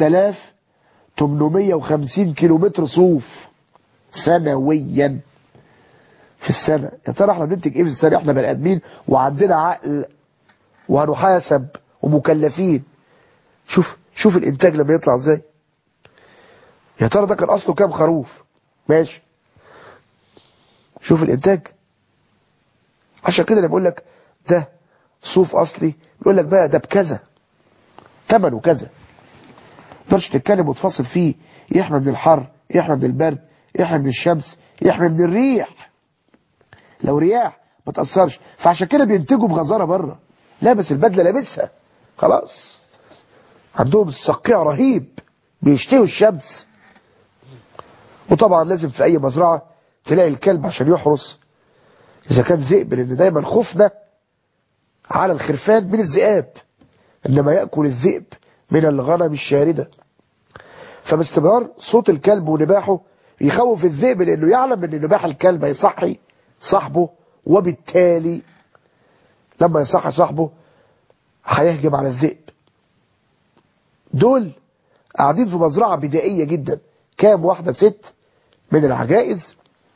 8850 كيلومتر صوف سنويا في السنة يا ترى احنا بننتج ايه في السنة احنا بني ادمين وعندنا عقل وهنحاسب ومكلفين شوف شوف الانتاج لما يطلع ازاي يا ترى ده كان اصله كام خروف ماشي شوف الانتاج عشان كده انا بقول لك ده صوف اصلي بيقول لك بقى ده بكذا ثمنه كذا تقدرش تتكلم وتفصل فيه يحمي من الحر يحمي من البرد يحمي من الشمس يحمي من الريح لو رياح ما تأثرش فعشان كده بينتجوا بغزارة بره لابس البدلة لابسها خلاص عندهم الصقيع رهيب بيشتهوا الشمس وطبعا لازم في اي مزرعة تلاقي الكلب عشان يحرس اذا كان ذئب لان دايما خوفنا على الخرفان من الذئاب انما يأكل الذئب من الغنم الشاردة فباستمرار صوت الكلب ونباحه يخوف الذئب لانه يعلم ان نباح الكلب هيصحي صاحبه وبالتالي لما يصحي صاحبه هيهجم على الذئب دول قاعدين في مزرعة بدائية جدا كام واحدة ست من العجائز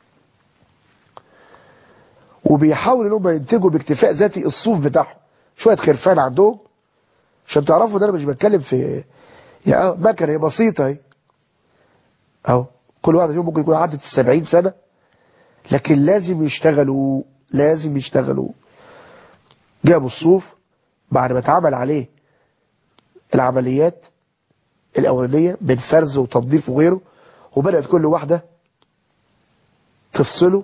وبيحاولوا انهم ينتجوا باكتفاء ذاتي الصوف بتاعهم شوية خرفان عندهم عشان تعرفوا ان انا مش بتكلم في يعني مكنه هي بسيطة اهي اهو كل واحد فيهم ممكن يكون عدت السبعين سنة لكن لازم يشتغلوا لازم يشتغلوا جابوا الصوف بعد ما اتعمل عليه العمليات الأولانية من فرز وتنظيف وغيره وبدأت كل واحدة تفصله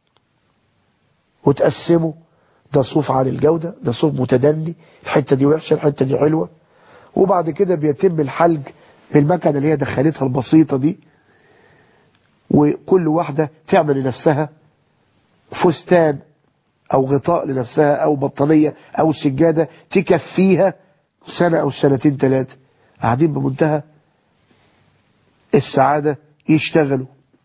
وتقسمه ده صوف عالي الجودة ده صوف متدني الحتة دي وحشة الحتة دي حلوة وبعد كده بيتم الحلج بالمكنة اللي هي دخلتها البسيطة دي وكل واحدة تعمل لنفسها فستان او غطاء لنفسها او بطانية او سجادة تكفيها سنة او سنتين ثلاثة قاعدين بمنتهى السعادة يشتغلوا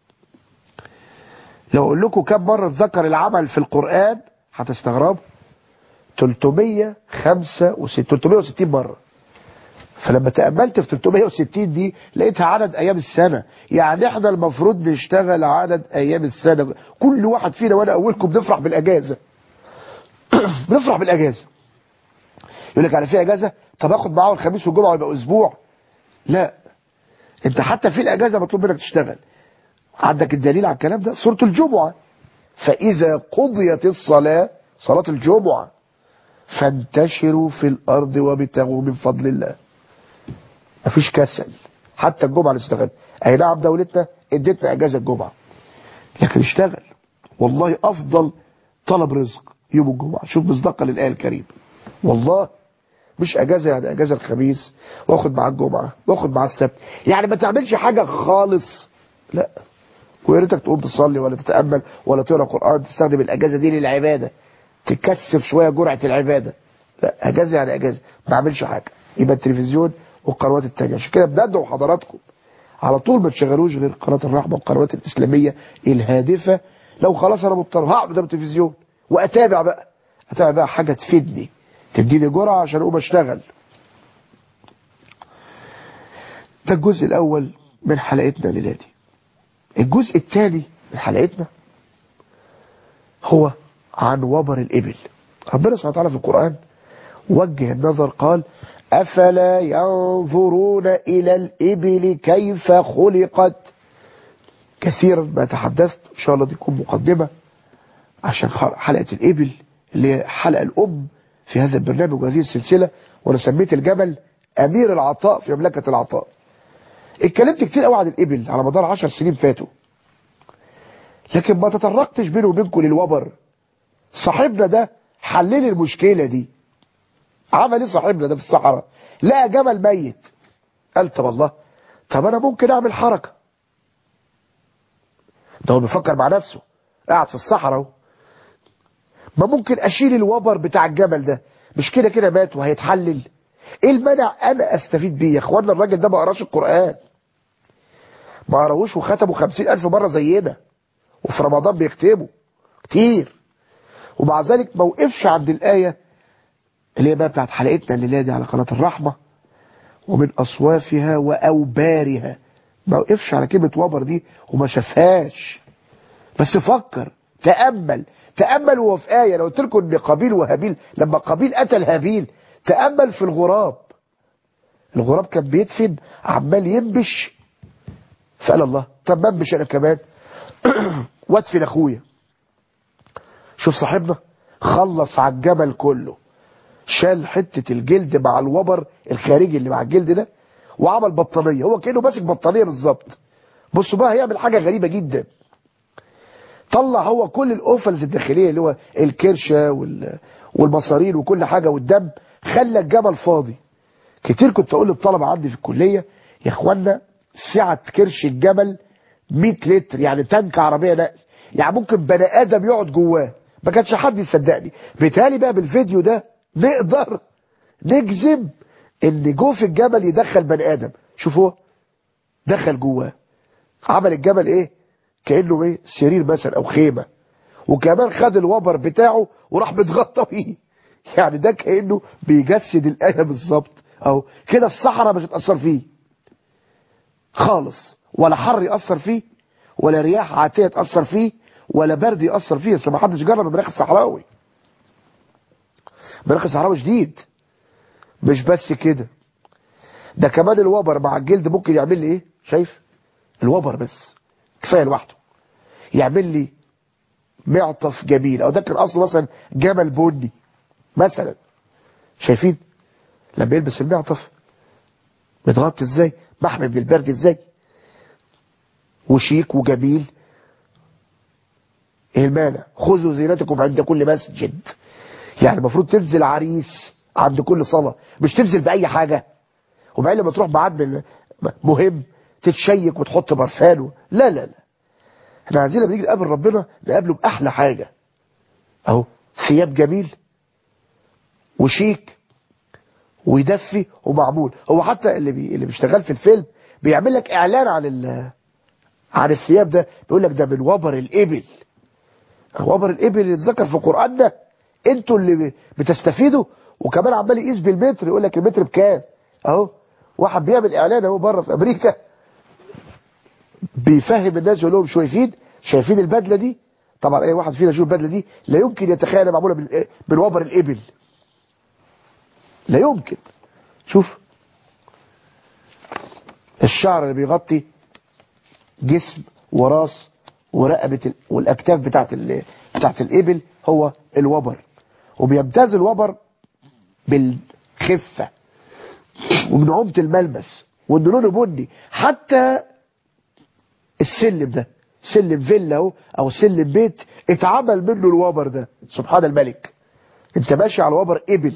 لو اقول لكم كم مرة ذكر العمل في القرآن هتستغربوا 365 360 مرة فلما تأملت في 360 دي لقيتها عدد أيام السنة يعني احنا المفروض نشتغل عدد أيام السنة كل واحد فينا وأنا أولكم بنفرح بالأجازة بنفرح بالأجازة يقول لك أنا في أجازة طب أخد معاه الخميس والجمعة ويبقى أسبوع لا أنت حتى في الأجازة مطلوب منك تشتغل عندك الدليل على الكلام ده سورة الجمعة فإذا قضيت الصلاة صلاة الجمعة فانتشروا في الأرض وابتغوا من فضل الله مفيش كسل حتى الجمعة نشتغل أي نعم دولتنا ادتنا أجازة الجمعة لكن اشتغل والله أفضل طلب رزق يوم الجمعة شوف مصداقا للآية الكريمة والله مش أجازة يعني أجازة الخميس واخد مع الجمعة واخد مع السبت يعني ما تعملش حاجة خالص لا ويا ريتك تقوم تصلي ولا تتأمل ولا تقرأ قرآن تستخدم الأجازة دي للعبادة تكثف شوية جرعة العبادة لا أجازة يعني أجازة ما اعملش حاجة يبقى التلفزيون والقنوات التانية عشان كده بندعو حضراتكم على طول ما تشغلوش غير قناة الرحمة والقنوات الإسلامية الهادفة لو خلاص أنا مضطر هقعد قدام التلفزيون وأتابع بقى أتابع بقى حاجة تفيدني تديني جرعة عشان أقوم أشتغل ده الجزء الأول من حلقتنا ليلادي الجزء الثاني من حلقتنا هو عن وبر الإبل ربنا سبحانه وتعالى في القرآن وجه النظر قال أفلا ينظرون إلى الإبل كيف خلقت كثيرا ما تحدثت إن شاء الله دي تكون مقدمة عشان حلقة الإبل اللي هي حلقة الأم في هذا البرنامج وهذه السلسلة وأنا سميت الجبل أمير العطاء في مملكة العطاء اتكلمت كتير قوي عن الإبل على مدار عشر سنين فاتوا لكن ما تطرقتش بينه وبينكم للوبر صاحبنا ده حلل المشكلة دي عمل ايه صاحبنا ده في الصحراء لقى جمل ميت قال طب الله طب انا ممكن اعمل حركة ده هو بيفكر مع نفسه قاعد في الصحراء اهو ما ممكن اشيل الوبر بتاع الجمل ده مش كده كده مات وهيتحلل ايه المانع انا استفيد بيه يا اخوانا الراجل ده ما قراش القرآن ما قراهوش وختموا خمسين الف مرة زينا وفي رمضان بيكتبوا كتير ومع ذلك ما وقفش عند الآية اللي هي بقى بتاعت حلقتنا الليلة دي على قناة الرحمة ومن أصوافها وأوبارها ما وقفش على كلمة وبر دي وما شافهاش بس فكر تأمل تأمل وهو في آية لو قلت لكم إن قابيل وهابيل لما قابيل قتل هابيل تأمل في الغراب الغراب كان بيدفن عمال ينبش فقال الله طب ما انبش أنا كمان وادفن أخويا شوف صاحبنا خلص على الجبل كله شال حتة الجلد مع الوبر الخارجي اللي مع الجلد ده وعمل بطانية هو كأنه ماسك بطانية بالظبط بصوا بقى هيعمل حاجة غريبة جدا طلع هو كل الاوفلز الداخلية اللي هو الكرشة وال... والمصارين وكل حاجة والدم خلى الجبل فاضي كتير كنت اقول للطلبة عندي في الكلية يا اخوانا سعة كرش الجبل 100 لتر يعني تانك عربية نقل يعني ممكن بني ادم يقعد جواه ما كانش حد يصدقني بالتالي بقى بالفيديو ده نقدر نجزم ان جوف الجبل يدخل بني ادم شوفوا دخل جواه عمل الجبل ايه كانه ايه سرير مثلا او خيمه وكمان خد الوبر بتاعه وراح متغطى بيه يعني ده كانه بيجسد الايه بالظبط اهو كده الصحراء مش هتاثر فيه خالص ولا حر ياثر فيه ولا رياح عاتيه تاثر فيه ولا برد ياثر فيه بس ما حدش جرب المناخ الصحراوي المناخ الصحراوي شديد مش بس كده ده كمان الوبر مع الجلد ممكن يعمل لي ايه شايف الوبر بس كفايه لوحده يعمل لي معطف جميل او ده كان اصله مثلا جمل بني مثلا شايفين لما يلبس المعطف متغطي ازاي محمي من البرد ازاي وشيك وجميل ايه المانع خذوا زينتكم عند كل مسجد يعني المفروض تنزل عريس عند كل صلاة مش تنزل بأي حاجة وبعدين لما تروح بعد مهم تتشيك وتحط برفان لا لا لا احنا عايزين لما نيجي نقابل ربنا نقابله بأحلى حاجة اهو ثياب جميل وشيك ويدفي ومعمول هو حتى اللي بي... اللي بيشتغل في الفيلم بيعمل لك اعلان عن ال... عن الثياب ده بيقول لك ده من وبر الابل وبر الابل اللي اتذكر في قرآننا انتوا اللي بتستفيدوا وكمان عمال يقيس بالمتر يقول لك المتر بكام اهو واحد بيعمل اعلان اهو بره في امريكا بيفهم الناس يقول لهم شايفين شايفين البدله دي طبعا اي واحد فينا يشوف البدله دي لا يمكن يتخيل إنها معموله بال- بالوبر الابل لا يمكن شوف الشعر اللي بيغطي جسم وراس ورقبة ال- والأكتاف بتاعت ال... بتاعت الإبل هو الوبر وبيمتاز الوبر بالخفة وبنعومة الملمس وإن لونه بني حتى السلم ده سلم فيلا اهو او سلم بيت اتعمل منه الوبر ده سبحان الملك انت ماشي على وبر ابل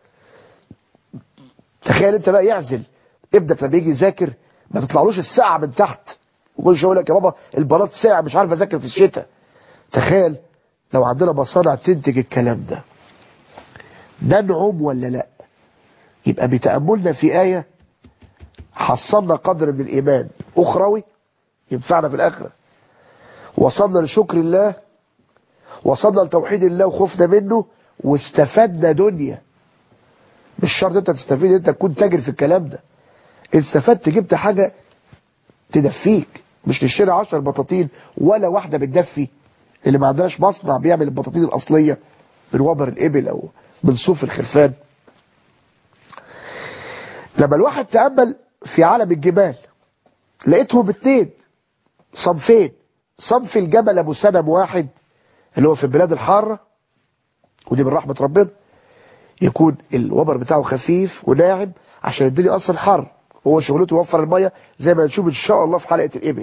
تخيل انت بقى يعزل ابنك لما يجي يذاكر ما تطلعلوش الساعة من تحت وكل يقول لك يا بابا البلاط ساعة مش عارف اذاكر في الشتاء تخيل لو عندنا مصانع تنتج الكلام ده ننعم ولا لا يبقى بتأملنا في آية حصلنا قدر من الإيمان أخروي ينفعنا في الآخرة وصلنا لشكر الله وصلنا لتوحيد الله وخفنا منه واستفدنا دنيا مش شرط انت تستفيد انت تكون تاجر في الكلام ده استفدت جبت حاجة تدفيك مش تشتري 10 بطاطين ولا واحدة بتدفي اللي ما عندناش مصنع بيعمل البطاطين الأصلية من وبر الإبل أو من صوف الخرفان لما الواحد تأمل في عالم الجبال لقيتهم اتنين صنفين صنف الجبل ابو سنم واحد اللي هو في البلاد الحارة ودي من رحمة ربنا يكون الوبر بتاعه خفيف وناعم عشان الدنيا اصلا حر هو شغلته يوفر المية زي ما نشوف ان شاء الله في حلقة الابل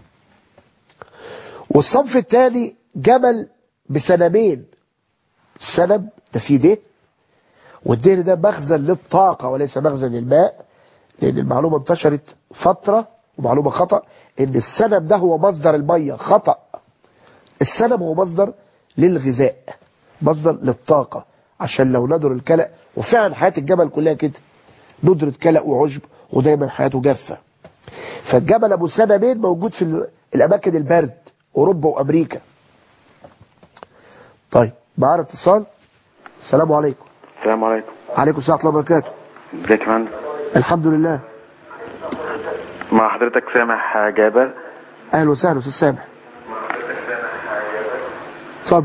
والصنف الثاني جبل بسنمين السنم ده فيه دهن والدهن ده مخزن للطاقة وليس مخزن للماء لان المعلومة انتشرت فترة ومعلومة خطأ ان السنم ده هو مصدر المية خطأ السنم هو مصدر للغذاء مصدر للطاقة عشان لو ندر الكلأ وفعلا حياة الجبل كلها كده ندرة كلأ وعشب ودايما حياته جافة فالجبل ابو سنمين موجود في ال- الاماكن البرد اوروبا وامريكا طيب معانا اتصال السلام عليكم السلام عليكم عليكم السلام ورحمه الله وبركاته ازيك يا فندم الحمد لله مع حضرتك سامح جابر اهلا وسهلا استاذ سامح اتفضل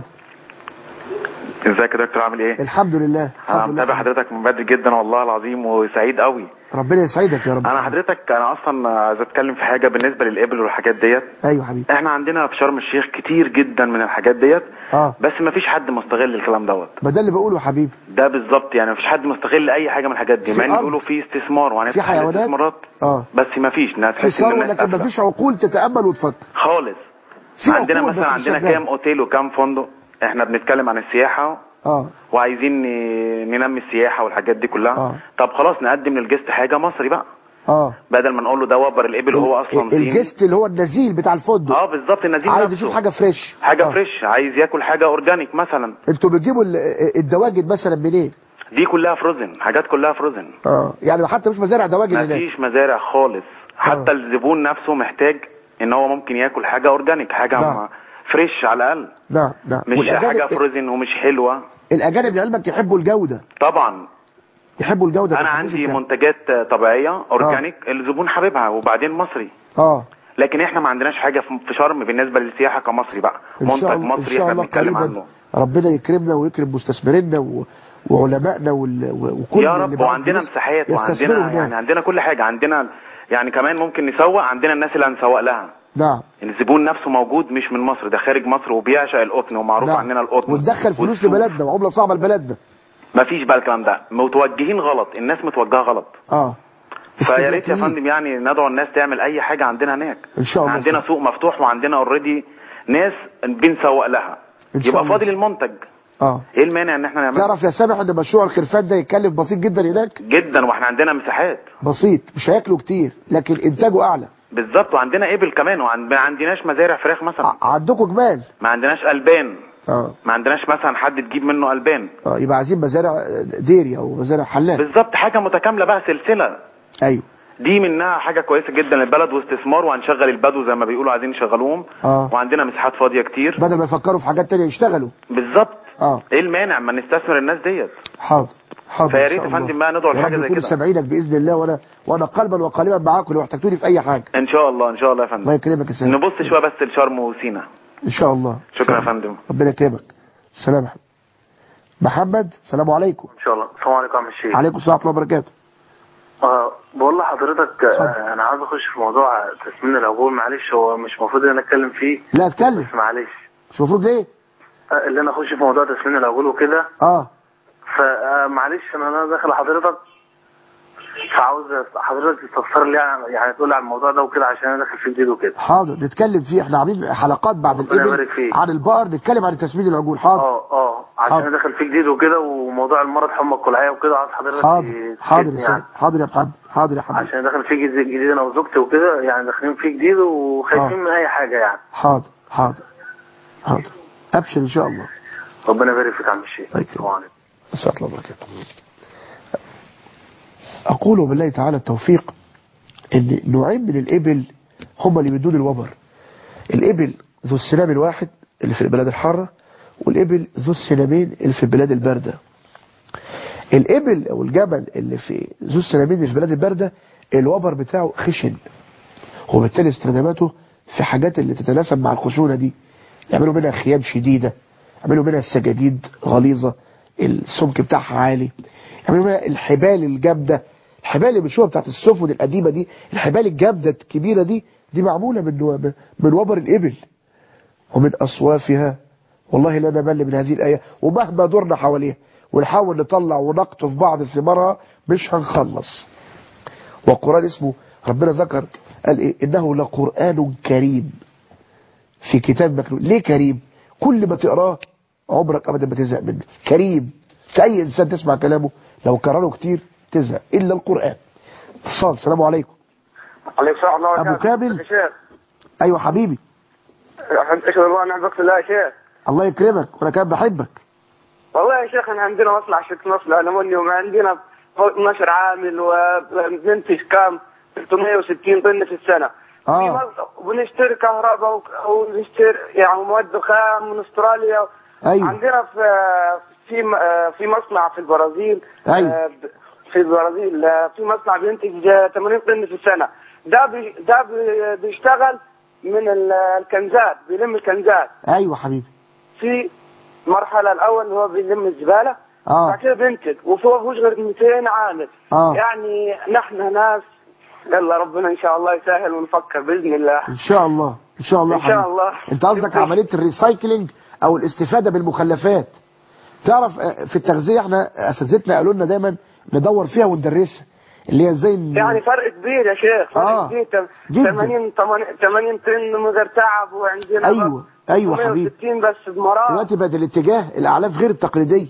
ازيك يا دكتور عامل ايه الحمد لله انا الحمد متابع لله حضرتك من بدري جدا والله العظيم وسعيد قوي ربنا يسعدك يا رب انا حضرتك انا اصلا عايز اتكلم في حاجه بالنسبه للابل والحاجات ديت ايوه حبيبي احنا عندنا في شرم الشيخ كتير جدا من الحاجات ديت اه بس ما فيش حد مستغل الكلام دوت ما ده اللي بقوله يا حبيبي ده بالظبط يعني ما فيش حد مستغل اي حاجه من الحاجات دي في مع ان أرض. بيقولوا في استثمار في وهنفتح حيوانات الاستثمارات اه بس ما فيش ناس في تحس ان ثروه الناس لكن ما قافلة. فيش عقول تتامل وتفكر خالص في عندنا عقول مثلا بس مش عندنا شغالة. كام اوتيل وكام فندق احنا بنتكلم عن السياحه اه وعايزين ن- ننمي السياحه والحاجات دي كلها آه. طب خلاص نقدم للجست حاجه مصري بقى اه بدل ما نقول له ده وبر الابل هو اصلا ال- صيني. الجست اللي هو النزيل بتاع الفندق اه بالظبط النزيل عايز نفسه. يشوف حاجه فريش حاجه آه. فريش عايز ياكل حاجه اورجانيك مثلا انتوا بتجيبوا ال- الدواجن مثلا منين دي كلها فروزن حاجات كلها فروزن اه يعني حتى مش مزارع دواجن هناك مفيش مزارع خالص حتى الزبون نفسه محتاج ان هو ممكن ياكل حاجه اورجانيك حاجه نعم. ما فريش على الاقل نعم نعم مش حاجه والأجانب فروزن ومش حلوه الاجانب لعلمك يحبوا الجوده طبعا يحبوا الجوده ما انا يحبوش عندي الكلام. منتجات طبيعيه اورجانيك الزبون حاببها وبعدين مصري اه لكن احنا ما عندناش حاجه في في شرم بالنسبه للسياحه كمصري بقى ان شاء منتج الله ان مصري شاء احنا الله بنتكلم قريبا عنه ربنا يكرمنا ويكرم مستثمرينا و... وعلمائنا وال... وكل يا اللي رب معاهم وعندنا فلوس مساحات يستثمروا وعندنا هناك. يعني عندنا كل حاجه عندنا يعني كمان ممكن نسوق عندنا الناس اللي هنسوق لها نعم الزبون نفسه موجود مش من مصر ده خارج مصر وبيعشق القطن ومعروف نعم عننا القطن وتدخل فلوس والسوق. لبلدنا وعمله صعبه لبلدنا مفيش بقى الكلام ده متوجهين غلط الناس متوجهه غلط اه فيا ريت يا استهلاكيين. فندم يعني ندعو الناس تعمل اي حاجه عندنا هناك ان شاء الله عندنا صح. سوق مفتوح وعندنا اوريدي ناس بنسوق لها إن شاء يبقى الله فاضل صح. المنتج اه ايه المانع ان احنا نعمل تعرف يا سامح ان مشروع الخرفان ده يتكلف بسيط جدا هناك جدا واحنا عندنا مساحات بسيط مش هياكلوا كتير لكن انتاجه اعلى بالظبط وعندنا ابل كمان وما عندناش مزارع فراخ مثلا ع- عندكم جمال ما عندناش البان اه ما عندناش مثلا حد تجيب منه البان اه يبقى عايزين مزارع ديري او مزارع حلال بالظبط حاجه متكامله بقى سلسله ايوه دي منها حاجه كويسه جدا للبلد واستثمار وهنشغل البدو زي ما بيقولوا عايزين نشغلوهم اه وعندنا مساحات فاضيه كتير بدل ما يفكروا في حاجات تانية يشتغلوا بالظبط اه ايه المانع ما نستثمر الناس ديت حاضر حاضر فيا إن ريت شاء يا فندم الله. بقى ندعو يا لحاجه رب زي يكونوا كده سامعينك باذن الله وانا وانا قلبا وقالبا معاكم لو احتجتوني في اي حاجه ان شاء الله ان شاء الله يا فندم الله يكرمك يا سيدي نبص شويه بس لشرم وسينا ان شاء الله شكرا يا فندم ربنا يكرمك السلام عليكم محمد السلام عليكم ان شاء الله السلام عليكم يا عم الشيخ عليكم السلام ورحمه الله وبركاته آه بقول لحضرتك اتفضل. آه انا عايز اخش في موضوع تسمين العجول معلش هو مش المفروض ان انا اتكلم فيه لا اتكلم بس معلش مش المفروض ليه آه اللي انا اخش في موضوع تسمين العجول وكده اه فمعلش انا انا داخل حضرتك فعاوز حضرتك تستفسر لي يعني يعني تقول لي على الموضوع ده وكده عشان انا داخل فيه جديد وكده حاضر نتكلم فيه احنا عاملين حلقات بعد ربنا يبارك الابل فيك. عن البقر نتكلم عن تسميد العجول حاضر اه اه عشان حاضر. انا داخل فيه جديد وكده وموضوع المرض حمى القلعيه وكده عاوز حضرتك حاضر حاضر تفيدني يا سيدي حاضر يا محمد حاضر يا حبيبي عشان داخل فيه جديد جديد انا وزوجتي وكده يعني داخلين فيه جديد وخايفين آه. من اي حاجه يعني حاضر حاضر حاضر ابشر ان شاء الله ربنا يبارك فيك يا عم الشيخ الله يكرمك. السلام عليكم نسأل الله وبركاته أقول بالله تعالى التوفيق إن نوعين من الإبل هم اللي بيدون الوبر الإبل ذو السنام الواحد اللي في البلاد الحارة والإبل ذو السنامين اللي في البلاد الباردة الإبل أو الجبل اللي في ذو السنامين اللي في البلاد الباردة الوبر بتاعه خشن وبالتالي استخداماته في حاجات اللي تتناسب مع الخشونة دي يعملوا منها خيام شديدة يعملوا منها السجاجيد غليظة السمك بتاعها عالي يعملوا منها الحبال الجامدة الحبال اللي بنشوفها بتاعت السفن القديمة دي الحبال الجامدة الكبيرة دي دي معمولة من من وبر الإبل ومن أصوافها والله لا نمل من هذه الآية ومهما دورنا حواليها ونحاول نطلع ونقطف بعض ثمارها مش هنخلص والقرآن اسمه ربنا ذكر قال إيه إنه لقرآن كريم في كتاب مكنون ليه كريم كل ما تقراه عمرك أبدا ما تزهق منه كريم في أي إنسان تسمع كلامه لو كرره كتير تزهق إلا القرآن اتصال السلام عليكم عليكم السلام ورحمة الله أبو وبركاته. كامل؟ يا شيخ أيوة حبيبي أشهد الله أن عبدك الله يا شيخ الله يكرمك وأنا كمان بحبك والله يا شيخ احنا عندنا مصنع شركة مصنع ألمنيوم عندنا فوق 12 عامل وبننتج كام 360 طن في السنة آه. في مص- وبنشتري كهرباء وك- ونشتري يعني مواد خام من استراليا أيوة. عندنا في في م- آه، في مصنع في البرازيل أيوة. آه، ب- في البرازيل آه، في مصنع بينتج آه، 80 طن في السنة ده بي ده بي- بيشتغل من ال- الكنزات بيلم الكنزات أيوة حبيبي في المرحلة الأول هو بيلم الزبالة آه. بعد كده بينتج وفوق فيهوش غير 200 عامل آه. يعني نحن ناس يلا ربنا إن شاء الله يسهل ونفكر بإذن الله إن شاء الله إن شاء الله إن شاء حبيبي. الله. أنت قصدك عملية الريسايكلينج أو الاستفادة بالمخلفات تعرف آه، في التغذية احنا أساتذتنا قالوا لنا دايما ندور فيها وندرسها اللي هي ازاي ن- يعني فرق كبير يا شيخ فرق آه. كبير تم- جدا. 80 80 طن من غير تعب وعندنا أيوة. أيوة حبيبي. 160 بس بمرار دلوقتي بقت الاتجاه الاعلاف غير التقليديه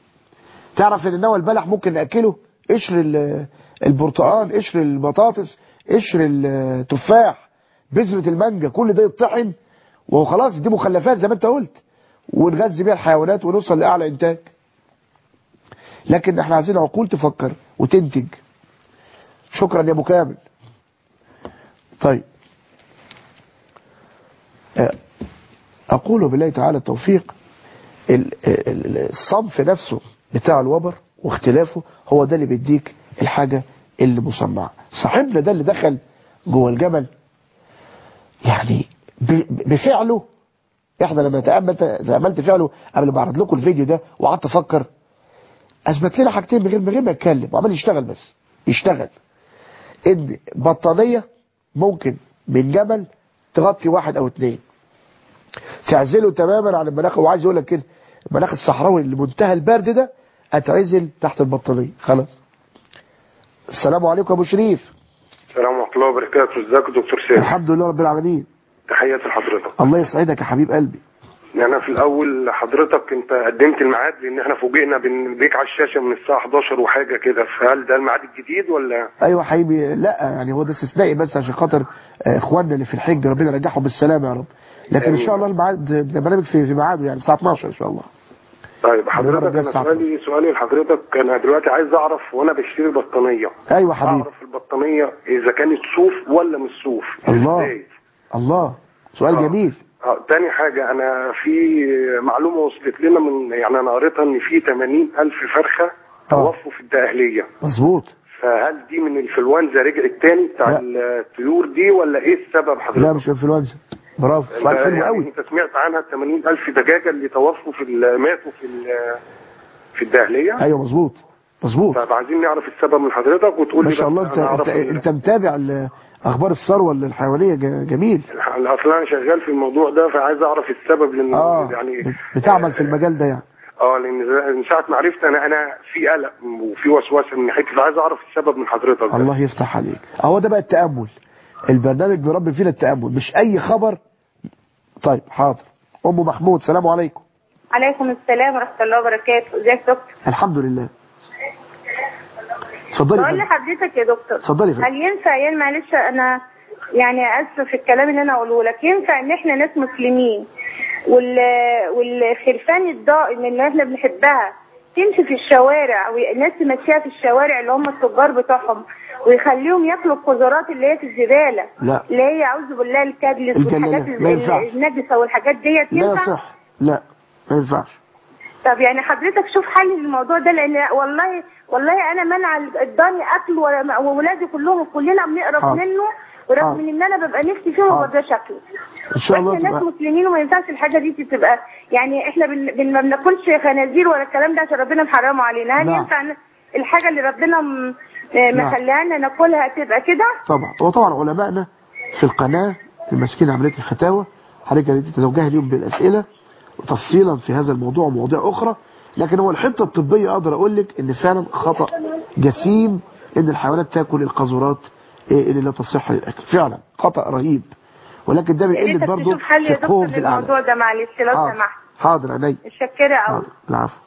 تعرف ان نوى البلح ممكن ناكله قشر ال- البرتقال قشر البطاطس قشر التفاح بذره المانجا كل ده يطحن وخلاص دي مخلفات زي ما انت قلت ونغذي بيها الحيوانات ونوصل لاعلى انتاج لكن احنا عايزين عقول تفكر وتنتج شكرا يا ابو كامل طيب آه، أقول بالله تعالى التوفيق ال- ال- الصنف نفسه بتاع الوبر واختلافه هو ده اللي بيديك الحاجة اللي مصنعة صاحبنا ده اللي دخل جوه الجبل يعني ب- بفعله احنا لما تأملت تأملت فعله قبل ما اعرض لكم الفيديو ده وقعدت افكر اثبت لنا حاجتين من غير من غير ما يتكلم وعمال يشتغل بس يشتغل ان بطانية ممكن من جبل تغطي واحد او اتنين تعزله تماما عن المناخ وعايز يقول لك كده المناخ الصحراوي اللي منتهى البرد ده اتعزل تحت البطانيه خلاص السلام عليكم يا ابو شريف السلام ورحمة الله وبركاته ازيك يا دكتور سامي الحمد لله رب العالمين تحياتي لحضرتك الله يسعدك يا حبيب قلبي يعني انا في الاول حضرتك انت قدمت الميعاد لان احنا فوجئنا بان بيك على الشاشة من الساعة 11 وحاجة كده فهل ده الميعاد الجديد ولا ايوه حبيبي لا يعني هو ده استثنائي بس عشان خاطر آه، اخواننا اللي في الحج ربنا يرجعهم بالسلامه يا رب لكن ان شاء الله الميعاد ده برنامج في في ميعاده يعني الساعه 12 ان شاء الله طيب ربنا حضرتك يرجع انا الساعة سؤالي سؤالي لحضرتك انا دلوقتي عايز اعرف وانا بشتري بطانية ايوه حبيبي اعرف البطانية اذا كانت صوف ولا مش صوف الله. إزاي؟ الله سؤال آه. جميل اه تاني حاجة أنا في معلومة وصلت لنا من يعني أنا قريتها إن في 80 ألف فرخة توفوا في الدقهليه مظبوط فهل دي من الانفلونزا رجعت تاني بتاع لا. الطيور دي ولا ايه السبب حضرتك؟ لا مش انفلونزا برافو سؤال حلو يعني قوي انت سمعت عنها 80000 دجاجه اللي توفوا في ال- ماتوا في ال- في الدقهليه ايوه مظبوط مظبوط طب عايزين نعرف السبب من حضرتك وتقول ما لي شاء بس الله أنا انت أعرف انت, ال- انت متابع ال- اخبار الثروه الحيوانيه ج- جميل اصل انا شغال في الموضوع ده فعايز اعرف السبب لان اه يعني بت- بتعمل في المجال ده يعني اه لان من ساعه ما عرفت انا انا في قلق وفي وسوسه من ناحيتي فعايز اعرف السبب من حضرتك ده. الله يفتح عليك اهو ده بقى التامل البرنامج بيربي فينا التامل مش اي خبر طيب حاضر ام محمود سلام عليكم عليكم السلام ورحمة الله وبركاته ازيك يا دكتور الحمد لله اتفضلي يا بقول فندم. لحضرتك يا دكتور اتفضلي يا فندم. هل ينفع يعني معلش انا يعني اسفه في الكلام اللي انا اقوله لك ينفع ان احنا ناس مسلمين وال والخرفان الضائن اللي احنا بنحبها تمشي في الشوارع والناس تمشيها في الشوارع اللي هم التجار بتوعهم ويخليهم ياكلوا القذرات اللي هي في الزباله لا. اللي هي اعوذ بالله الكدلس الجلالة. والحاجات ما ال- ينفعش. النجسه والحاجات ديت لا ينفع صح لا ما ينفعش طب يعني حضرتك شوف حل للموضوع ده لان والله والله انا منع الضاني اكل ولا- وولادي كلهم كلنا بنقرف حاضر. منه ورغم حاضر. من ان انا ببقى نفسي فيه هو حاضر. ده شكله ان شاء الله احنا ناس تبقى مسلمين وما ينفعش الحاجه دي تبقى يعني احنا بن... بن... ما بناكلش خنازير ولا الكلام ده عشان ربنا محرمه علينا هل نعم. ينفع ن- الحاجه اللي ربنا م... نعم. مخليانا ناكلها تبقى كده طبعا وطبعا علمائنا في القناة الماسكين عملية الفتاوى حضرتك اللي تتوجه اليوم بالأسئلة وتفصيلا في هذا الموضوع ومواضيع أخرى لكن هو الحتة الطبية أقدر أقول لك إن فعلا خطأ جسيم إن الحيوانات تاكل القذورات إيه اللي لا تصح للأكل فعلا خطأ رهيب ولكن ده يا بيقل ريتك برضه تشوف حل يا دكتور فقههم في للموضوع الأعلى ده معلش لو حاضر سمحت حاضر عيني متشكره قوي حاضر العفو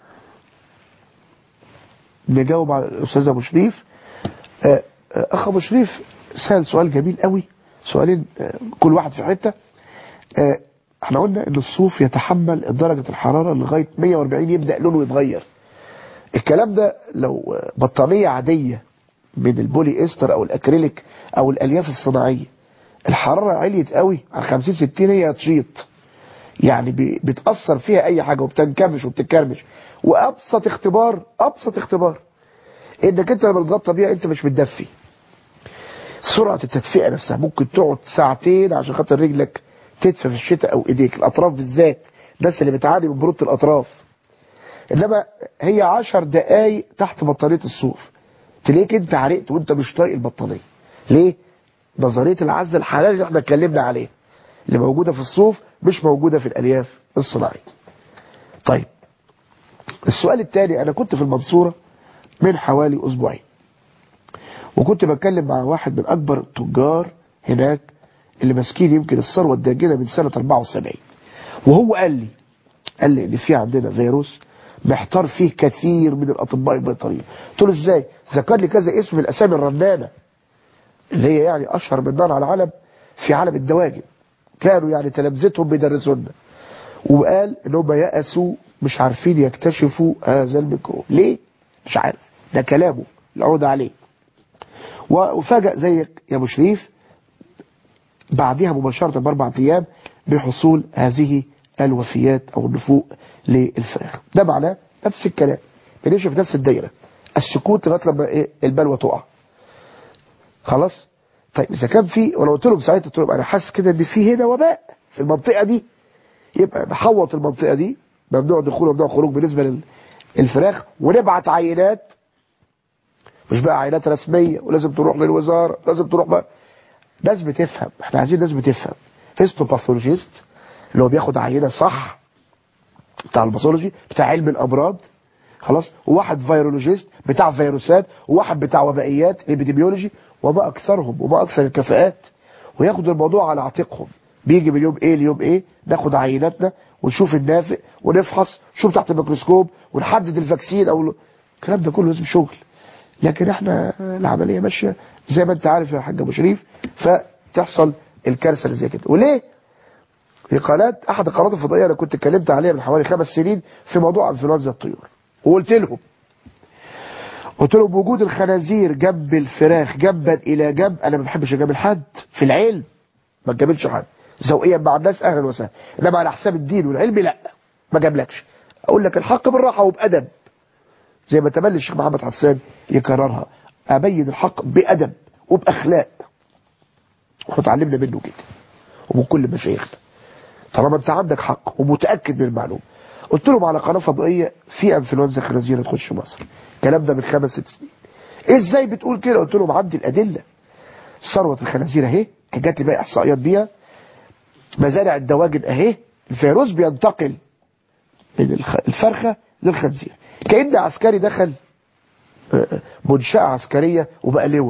نجاوب على الأستاذ أبو شريف آه، آه، أخ أبو شريف سأل سؤال جميل قوي سؤالين آه، كل واحد في حتة آه، احنا قلنا ان الصوف يتحمل درجة الحرارة لغاية 140 يبدأ لونه يتغير الكلام ده لو آه، بطانية عادية من البولي استر او الاكريليك او الالياف الصناعية الحرارة عليت قوي على 50 60 هي تشيط يعني بي- بتأثر فيها اي حاجة وبتنكمش وبتتكرمش وابسط اختبار ابسط اختبار انك انت لما تغطى بيها انت مش متدفي سرعة التدفئة نفسها ممكن تقعد ساعتين عشان خاطر رجلك تدفى في الشتاء او ايديك الاطراف بالذات الناس اللي بتعاني من برودة الاطراف انما هي عشر دقايق تحت بطانية الصوف تلاقيك انت عرقت وانت مش طايق البطانية ليه نظرية العزل الحلال اللي احنا اتكلمنا عليه اللي موجودة في الصوف مش موجودة في الالياف الصناعية طيب السؤال الثاني انا كنت في المنصورة من حوالي اسبوعين وكنت بتكلم مع واحد من اكبر التجار هناك اللي ماسكين يمكن الثروه الداجنه من سنه 74 وهو قال لي قال لي ان في عندنا فيروس محتار فيه كثير من الاطباء البيطريين قلت له ازاي ذكر لي كذا اسم من الاسامي الرنانه اللي هي يعني اشهر من نار على العالم في عالم الدواجن كانوا يعني تلامذتهم بيدرسونا وقال ان هم يأسوا مش عارفين يكتشفوا هذا الميكروب ليه مش عارف ده كلامه العود عليه وفاجأ زيك يا ابو شريف بعدها مباشرة باربع ايام بحصول هذه الوفيات او النفوق للفراخ ده معناه نفس الكلام بنمشي في نفس الدايرة السكوت لغايه لما ايه البلوى تقع خلاص طيب اذا كان في وانا قلت لهم ساعتها قلت لهم انا حاسس كده ان في هنا وباء في المنطقه دي يبقى نحوط المنطقه دي ممنوع دخول وممنوع خروج بالنسبه للفراخ ونبعت عينات مش بقى عينات رسميه ولازم تروح للوزاره لازم تروح بقى ناس بتفهم احنا عايزين ناس بتفهم هيستوباثولوجيست اللي هو بياخد عينه صح بتاع الباثولوجي بتاع علم الامراض خلاص وواحد فيرولوجيست بتاع فيروسات وواحد بتاع وبائيات الابيديميولوجي وما اكثرهم وما اكثر الكفاءات وياخد الموضوع على عاتقهم بيجي من يوم ايه ليوم ايه ناخد عيناتنا ونشوف النافق ونفحص نشوف تحت الميكروسكوب ونحدد الفاكسين او الكلام ده كله لازم شغل لكن احنا العمليه ماشيه زي ما انت عارف يا حاج ابو شريف فتحصل الكارثه اللي زي كده وليه في قناه احد القنوات الفضائيه انا كنت اتكلمت عليها من حوالي خمس سنين في موضوع انفلونزا الطيور وقلت لهم قلت لهم وجود الخنازير جنب الفراخ جنبا الى جنب انا ما بحبش اجامل حد في العلم ما تجاملش حد ذوقيا مع الناس اهلا وسهلا انما على حساب الدين والعلم لا ما جاملكش اقول لك الحق بالراحه وبادب زي ما تملي الشيخ محمد حسان يكررها ابين الحق بادب وباخلاق واحنا اتعلمنا منه كده ومن كل مشايخنا طالما انت عندك حق ومتاكد من المعلومه قلت لهم على قناه فضائيه في انفلونزا خنازير تخش مصر الكلام ده من خمس ست سنين ازاي بتقول كده قلت لهم عندي الادله ثروه الخنازير اهي كان جات لي بقى احصائيات بيها مزارع الدواجن اهي الفيروس بينتقل من الخ- الفرخه للخنزير كأن عسكري دخل آه، منشأة عسكرية وبقى لواء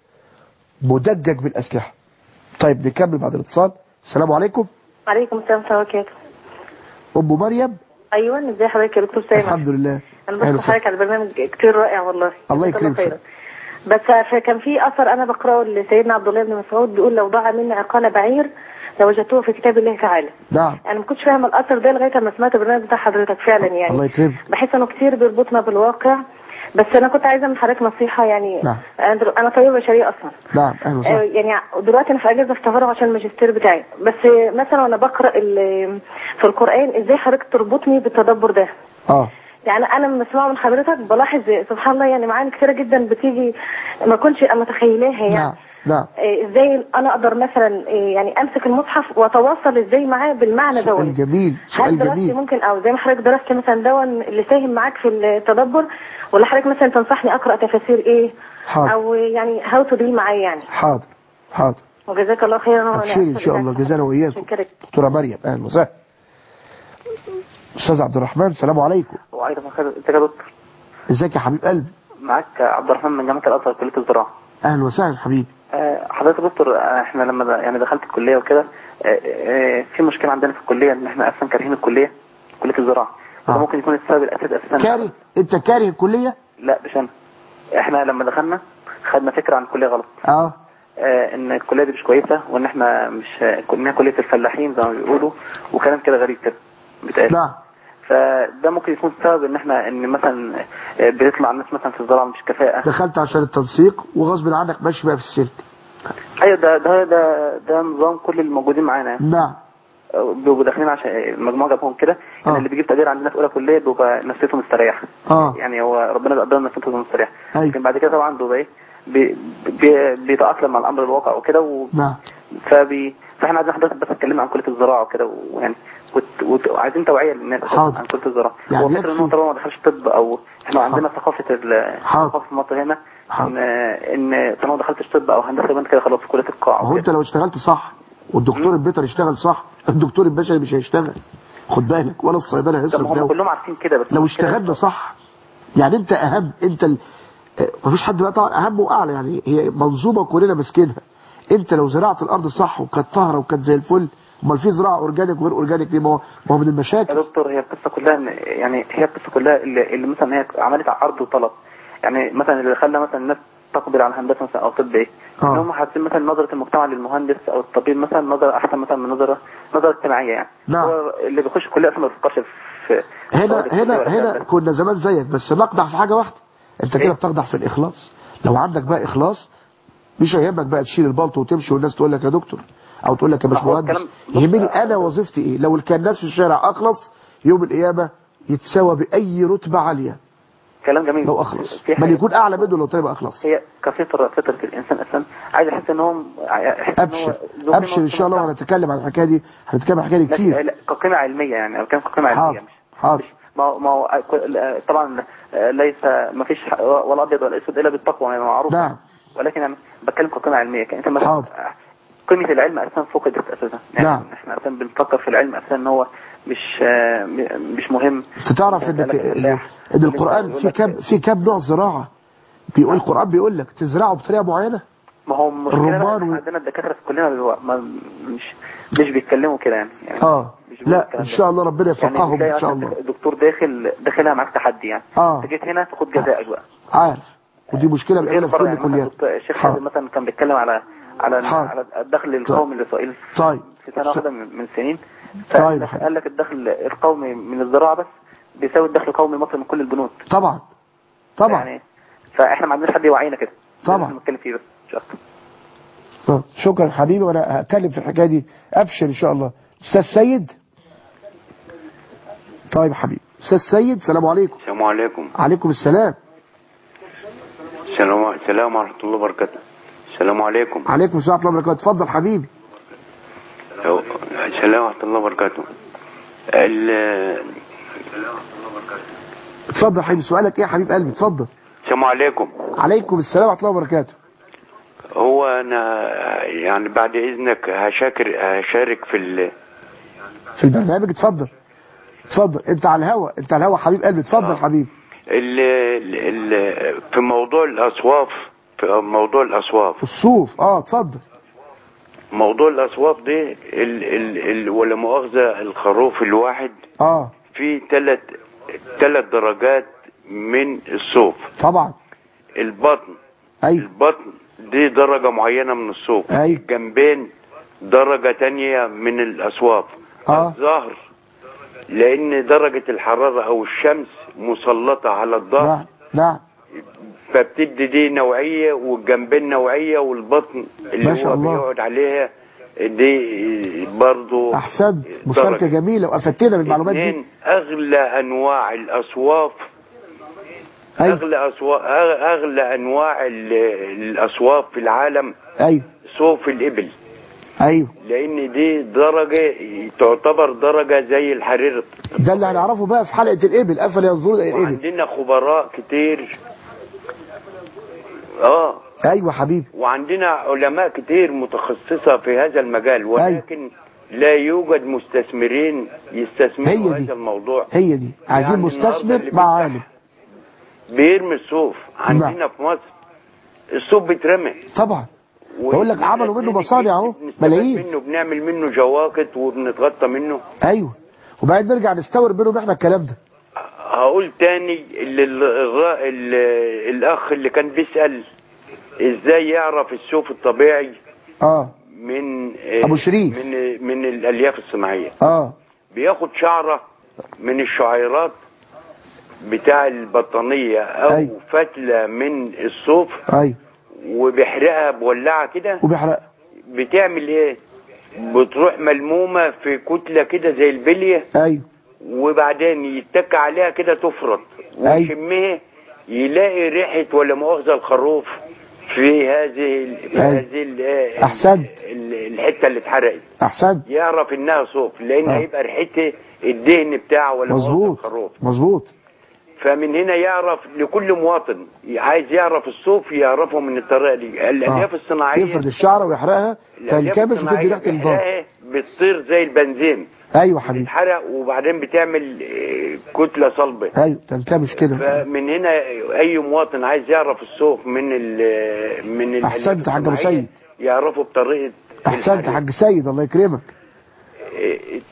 مدجج بالأسلحة طيب نكمل بعد الاتصال السلام عليكم عليكم السلام ورحمة الله وبركاته أم مريم أيوة ازي حضرتك يا دكتور سامح الحمد لله أنا أهلا بشكر حضرتك على البرنامج كتير رائع والله الله جزاك يكرمك. خيرا. بس كان في أثر أنا بقرأه لسيدنا عبد الله بن مسعود بيقول لو ضاع مني عقال بعير لوجدته في كتاب الله تعالى نعم أنا ما كنتش فاهمة الأثر ده لغاية ما سمعت البرنامج بتاع حضرتك فعلا يعني الله يكرمك بحس انه كتير بيربطنا بالواقع بس انا كنت عايزه من حضرتك نصيحه يعني نعم. انا دل- انا طبيبه بشريه اصلا نعم أهلا آه، وسهلا يعني دلوقتي انا في اجازه في تفرغ عشان الماجستير بتاعي بس آه، مثلا وانا بقرا ال- في القران ازاي حضرتك تربطني بالتدبر ده اه يعني انا لما بسمعه من حضرتك بلاحظ سبحان الله يعني معاني كتيره جدا بتيجي ما كنتش متخيلاها يعني نعم نعم آه، ازاي انا اقدر مثلا آه، يعني امسك المصحف واتواصل ازاي معاه بالمعنى سؤال دوت جميل هل سؤال دراستي جميل ممكن او زي ما حضرتك درست مثلا دون اللي ساهم معاك في التدبر ولا حضرتك مثلا تنصحني اقرا تفاسير ايه حاضر او يعني هاو تو ديل معايا يعني حاضر حاضر وجزاك الله خيرا وأنا أبشري إن آسفة شاء إذا الله كنت جزانا وإياكم شكرك. دكتورة مريم أهلا وسهلا أستاذ عبد الرحمن السلام عليكم وعليكم السلام ازيك يا دكتور ازيك يا حبيب قلبي معاك عبد الرحمن من جامعه الازهر كليه الزراعه أهلا وسهلا حبيبي آه، حضرتك يا دكتور آه، احنا لما د- يعني دخلت الكليه وكده آه، آه، في مشكله عندنا في الكليه ان احنا اصلا كارهين الكليه كليه الزراعه وده آه. ممكن يكون السبب الاساسي اساسا كاره أنت كاره الكلية لا مش انا احنا لما دخلنا خدنا فكره عن الكليه غلط اه آه، ان الكليه دي مش كويسه وان احنا مش آه، انها كليه الفلاحين زي ما بيقولوا وكلام كده غريب كده بيتقال نعم فده ممكن يكون سبب ان احنا ان مثلا آه، بيطلع الناس مثلا في الزراعه مش كفاءه دخلت عشان التنسيق وغصب عنك ماشي بقى في السلك ايوه ده ده ده ده نظام كل الموجودين معانا يعني. نعم بيبقوا داخلين عشان المجموعه جابهم كده ان آه. اللي بيجيب تقدير عندنا في اولى كليه بيبقى نفسيته مستريحه اه يعني هو ربنا بيقدر نفسيته مستريحه أيوة. لكن بعد كده طبعا بيبقى ايه بي بي بيتاقلم مع الامر الواقع وكده و... نعم فبي فاحنا عايزين حضرتك بس تتكلم عن كليه الزراعه وكده ويعني وت... وت... وعايزين توعيه للناس حاضر. عن كليه الزراعه يعني هو فكره ان هو يكفي- طبعا ما دخلش طب او احنا عندنا ثقافه ال... حاضر. ثقافه في مصر هنا ان حاضر. ان طالما ما دخلتش طب او هندسه يبقى انت كده خلاص في كليه القاع ما هو انت لو اشتغلت صح والدكتور البيطري يشتغل صح الدكتور البشري مش هيشتغل خد بالك ولا الصيدلي طب هيصرف هم دواء كلهم عارفين كده بس لو المشكلة اشتغلنا صح يعني انت اهم انت ال... اه، مفيش حد بقى طبعا اهم واعلى يعني هي منظومه كلنا ماسكينها انت لو زرعت الارض صح وكانت طاهره وكانت زي الفل امال في زراعه اورجانيك وغير اورجانيك ليه ما هو ما هو من يا المشاكل دكتور هي القصه كلها إن يعني هي القصه كلها اللي, اللي مثلا هي عملت عرض وطلب يعني مثلا اللي خلى مثلا الناس تقبل على هندسه مثلا او طب ايه آه. ان هم حاسين مثلا نظره المجتمع للمهندس او الطبيب مثلا نظره احسن مثلا من نظره نظره اجتماعيه يعني نعم. هو اللي بيخش الكليه اصلا ما بيفكرش في هنا فوائد الكلية هنا ولا هنا الكلام ده. كنا زمان زيك بس نقدح في حاجه واحده انت كده إيه؟ بتقدح في الاخلاص لو عندك بقى اخلاص مش هيهمك بقى تشيل البلطو وتمشي والناس تقول لك يا دكتور او تقول لك يا ما هو باشمهندس الكلام- بص- يهمني انا وظيفتي ايه لو كان الناس في الشارع اخلص يوم القيامه يتساوى باي رتبه عاليه كلام جميل لو اخلص في بل حاجة- يكون اعلى منه لو طيب اخلص هي كفطره فطره الانسان اصلا عايز يحس ان هو يحس إن هو ابشر ذو قيمة ابشر ان شاء الله واستمتاع. وهنتكلم عن الحكايه دي هنتكلم عن الحكايه دي لا، كتير لا، كقيمة علمية يعني أنا بتكلم كقيمة علمية حاضر مش حاضر ما هو ما هو كل- طبعا ليس ما فيش ولا ابيض ولا اسود الا بالتقوى يعني معروف نعم ولكن انا بتكلم كقيمة علمية كان انت مثلا حاضر. قيمة العلم اساسا فقدت اساسا يعني نعم. احنا اساسا بنفكر في العلم اساسا ان هو مش آه، م- مش مهم انت تعرف انك يسألك ان الفلاح. ان القران يقول في لك- كام في كام نوع زراعه بيقول القران بيقول لك تزرعه بطريقه معينه ما هو المشكلة بقى الرمان إن و- عندنا الدكاترة في كلنا بيبقوا- ما مش مش بيتكلموا كده يعني يعني اه مش بيقولوا لا الكلام ان ده. شاء الله ربنا يعني يفقههم بتلاقي ان شاء مثلا الله الدكتور داخل داخلها معاك تحدي يعني اه انت جيت هنا تاخد جزائك بقى عارف ودي مشكله غير بنقابلها في بره كل يعني مثلا الكليات دكتور- الشيخ حاضر. حازم مثلا كان بيتكلم على على حاضر. على الدخل القومي لاسرائيل طيب في سنه واحده من من سنين طيب فقال يا لك- حبيبي. قال لك الدخل القومي من الزراعه بس بيساوي الدخل القومي المصري من كل البنود طبعا طبعا يعني فاحنا ما عندناش حد يوعينا كده طبعا. لازم نتكلم فيه بس مش اكتر آه، شكرا حبيبي وانا هتكلم في الحكايه دي ابشر ان شاء الله استاذ سيد طيب حبيبي استاذ سيد السلام عليكم السلام عليكم عليكم السلام السلام السلام ورحمة الله وبركاته السلام عليكم عليكم السلام ورحمه الله وبركاته اتفضل حبيبي السلام ورحمة الله وبركاته ال- اتفضل حبيبي سؤالك ايه يا حبيب قلبي اتفضل السلام عليكم عليكم السلام ورحمه الله وبركاته هو انا يعني بعد اذنك هشاكر هشارك في ال... في البرنامج اتفضل اتفضل انت على الهوا انت على الهوا حبيب قلبي اتفضل حبيبي ال... ال... ال... في موضوع الاصواف في موضوع الاصواف الصوف اه اتفضل موضوع الاصواف ده ال... ال... ال... ولا مؤاخذة الخروف الواحد اه فيه ثلاث ثلاث درجات من الصوف طبعا البطن ايوه البطن دي درجة معينة من الصوف أيوة. الجنبين درجة تانية من الأصواف اه الظهر لأن درجة الحرارة أو الشمس مسلطة على الظهر نعم نعم فبتدي دي نوعية والجنبين نوعية والبطن اللي ما شاء هو الله. بيقعد عليها دي برضو احسنت مشاركه درجة. جميله وافدتنا بالمعلومات دي اتنين أغلى أنواع الأصواف ايوه أغلى أصواف أغلى أنواع ال- الأصواف في العالم ايوه صوف الإبل ايوه لان دي درجة تعتبر درجة زي الحرير ده اللي هنعرفه بقى في حلقه الابل افلا ينظرون الى الابل وعندنا خبراء كتير اه ايوه حبيبي وعندنا علماء كتير متخصصة في هذا المجال ولكن لا يوجد مستثمرين يستثمروا هي دي. هذا الموضوع هي دي عايزين يعني النهاردة مستثمر اللي مع بيفتح عالم بيرمي الصوف عندنا في مصر الصوف بيترمي طبعا بقول لك عملوا منه مصانع اهو بنستفاد ملايين منه بنعمل منه جواكت وبنتغطى منه ايوه وبعدين نرجع نستورد منهم احنا الكلام ده هقول تاني ال ال ال ال الاخ اللي كان بيسأل ازاي يعرف السوف الطبيعي اه من أبو شريف. من من الالياف الصناعيه اه بياخد شعره من الشعيرات بتاع البطانيه او أيوة. فتله من الصوف ايوه وبيحرقها بولعه كده وبيحرق بتعمل ايه بتروح ملمومه في كتله كده زي البليه ايوه وبعدين يتك عليها كده تفرط أيوة. ويشمها يلاقي ريحة ولا مؤاخذة الخروف في هذه ال- في أيوة. هذه ال- أحسنت. ال- الحتة اللي اتحرقت احسنت يعرف انها صوف لان آه. هيبقى ريحتها الدهن بتاعه ولا مؤاخذة مظبوط الخروف مظبوط فمن هنا يعرف لكل مواطن عايز يعرف الصوف يعرفه من الطريقة دي الالياف الصناعية يفرد الشعره ويحرقها الألياف تنكمش وتدي الصناعية ريحه النضال بتحرقها بتطير زي البنزين ايوه حبيبي بتتحرق وبعدين بتعمل آه، كتلة صلبة ايوه تنكمش كده فمن هنا اي مواطن عايز يعرف السوق من ال من ال أحسنت يا حاج أبو الصناعية سيد. يعرفه بطريقه احسنت يا الحريق. حاج سيد الله يكرمك إيه،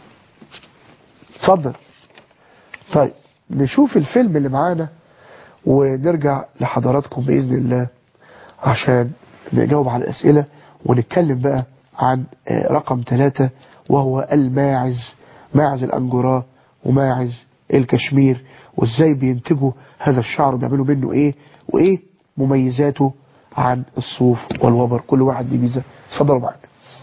اتفضل طيب نشوف الفيلم اللي معانا ونرجع لحضراتكم بإذن الله عشان نجاوب على الأسئلة ونتكلم بقى عن آه، رقم ثلاثة وهو الماعز ماعز الأنجورا وماعز الكشمير وازاي بينتجوا هذا الشعر وبيعملوا منه ايه وايه مميزاته عن الصوف والوبر كل واحد ليه ميزه اتفضلوا معانا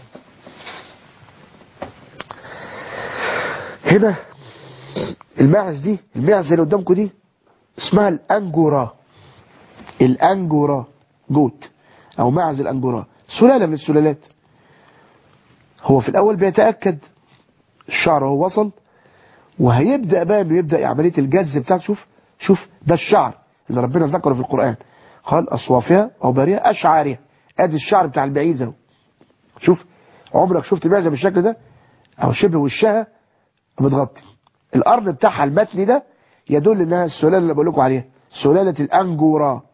هنا الماعز دي الماعز اللي قدامكم دي اسمها الانجورا الانجورا جوت او معز الانجورا سلالة من السلالات هو في الاول بيتأكد الشعر هو وصل وهيبدأ بقى انه يبدأ عملية الجز بتاعته شوف شوف ده الشعر اللي ربنا ذكره في القرآن قال اصوافها او باريها اشعارها ادي الشعر بتاع المعيزة اهو. شوف عمرك شفت معزة بالشكل ده او شبه وشها متغطي القرن بتاعها المتني ده يدل انها السلالة اللي بقول لكم عليها سلالة الانجورا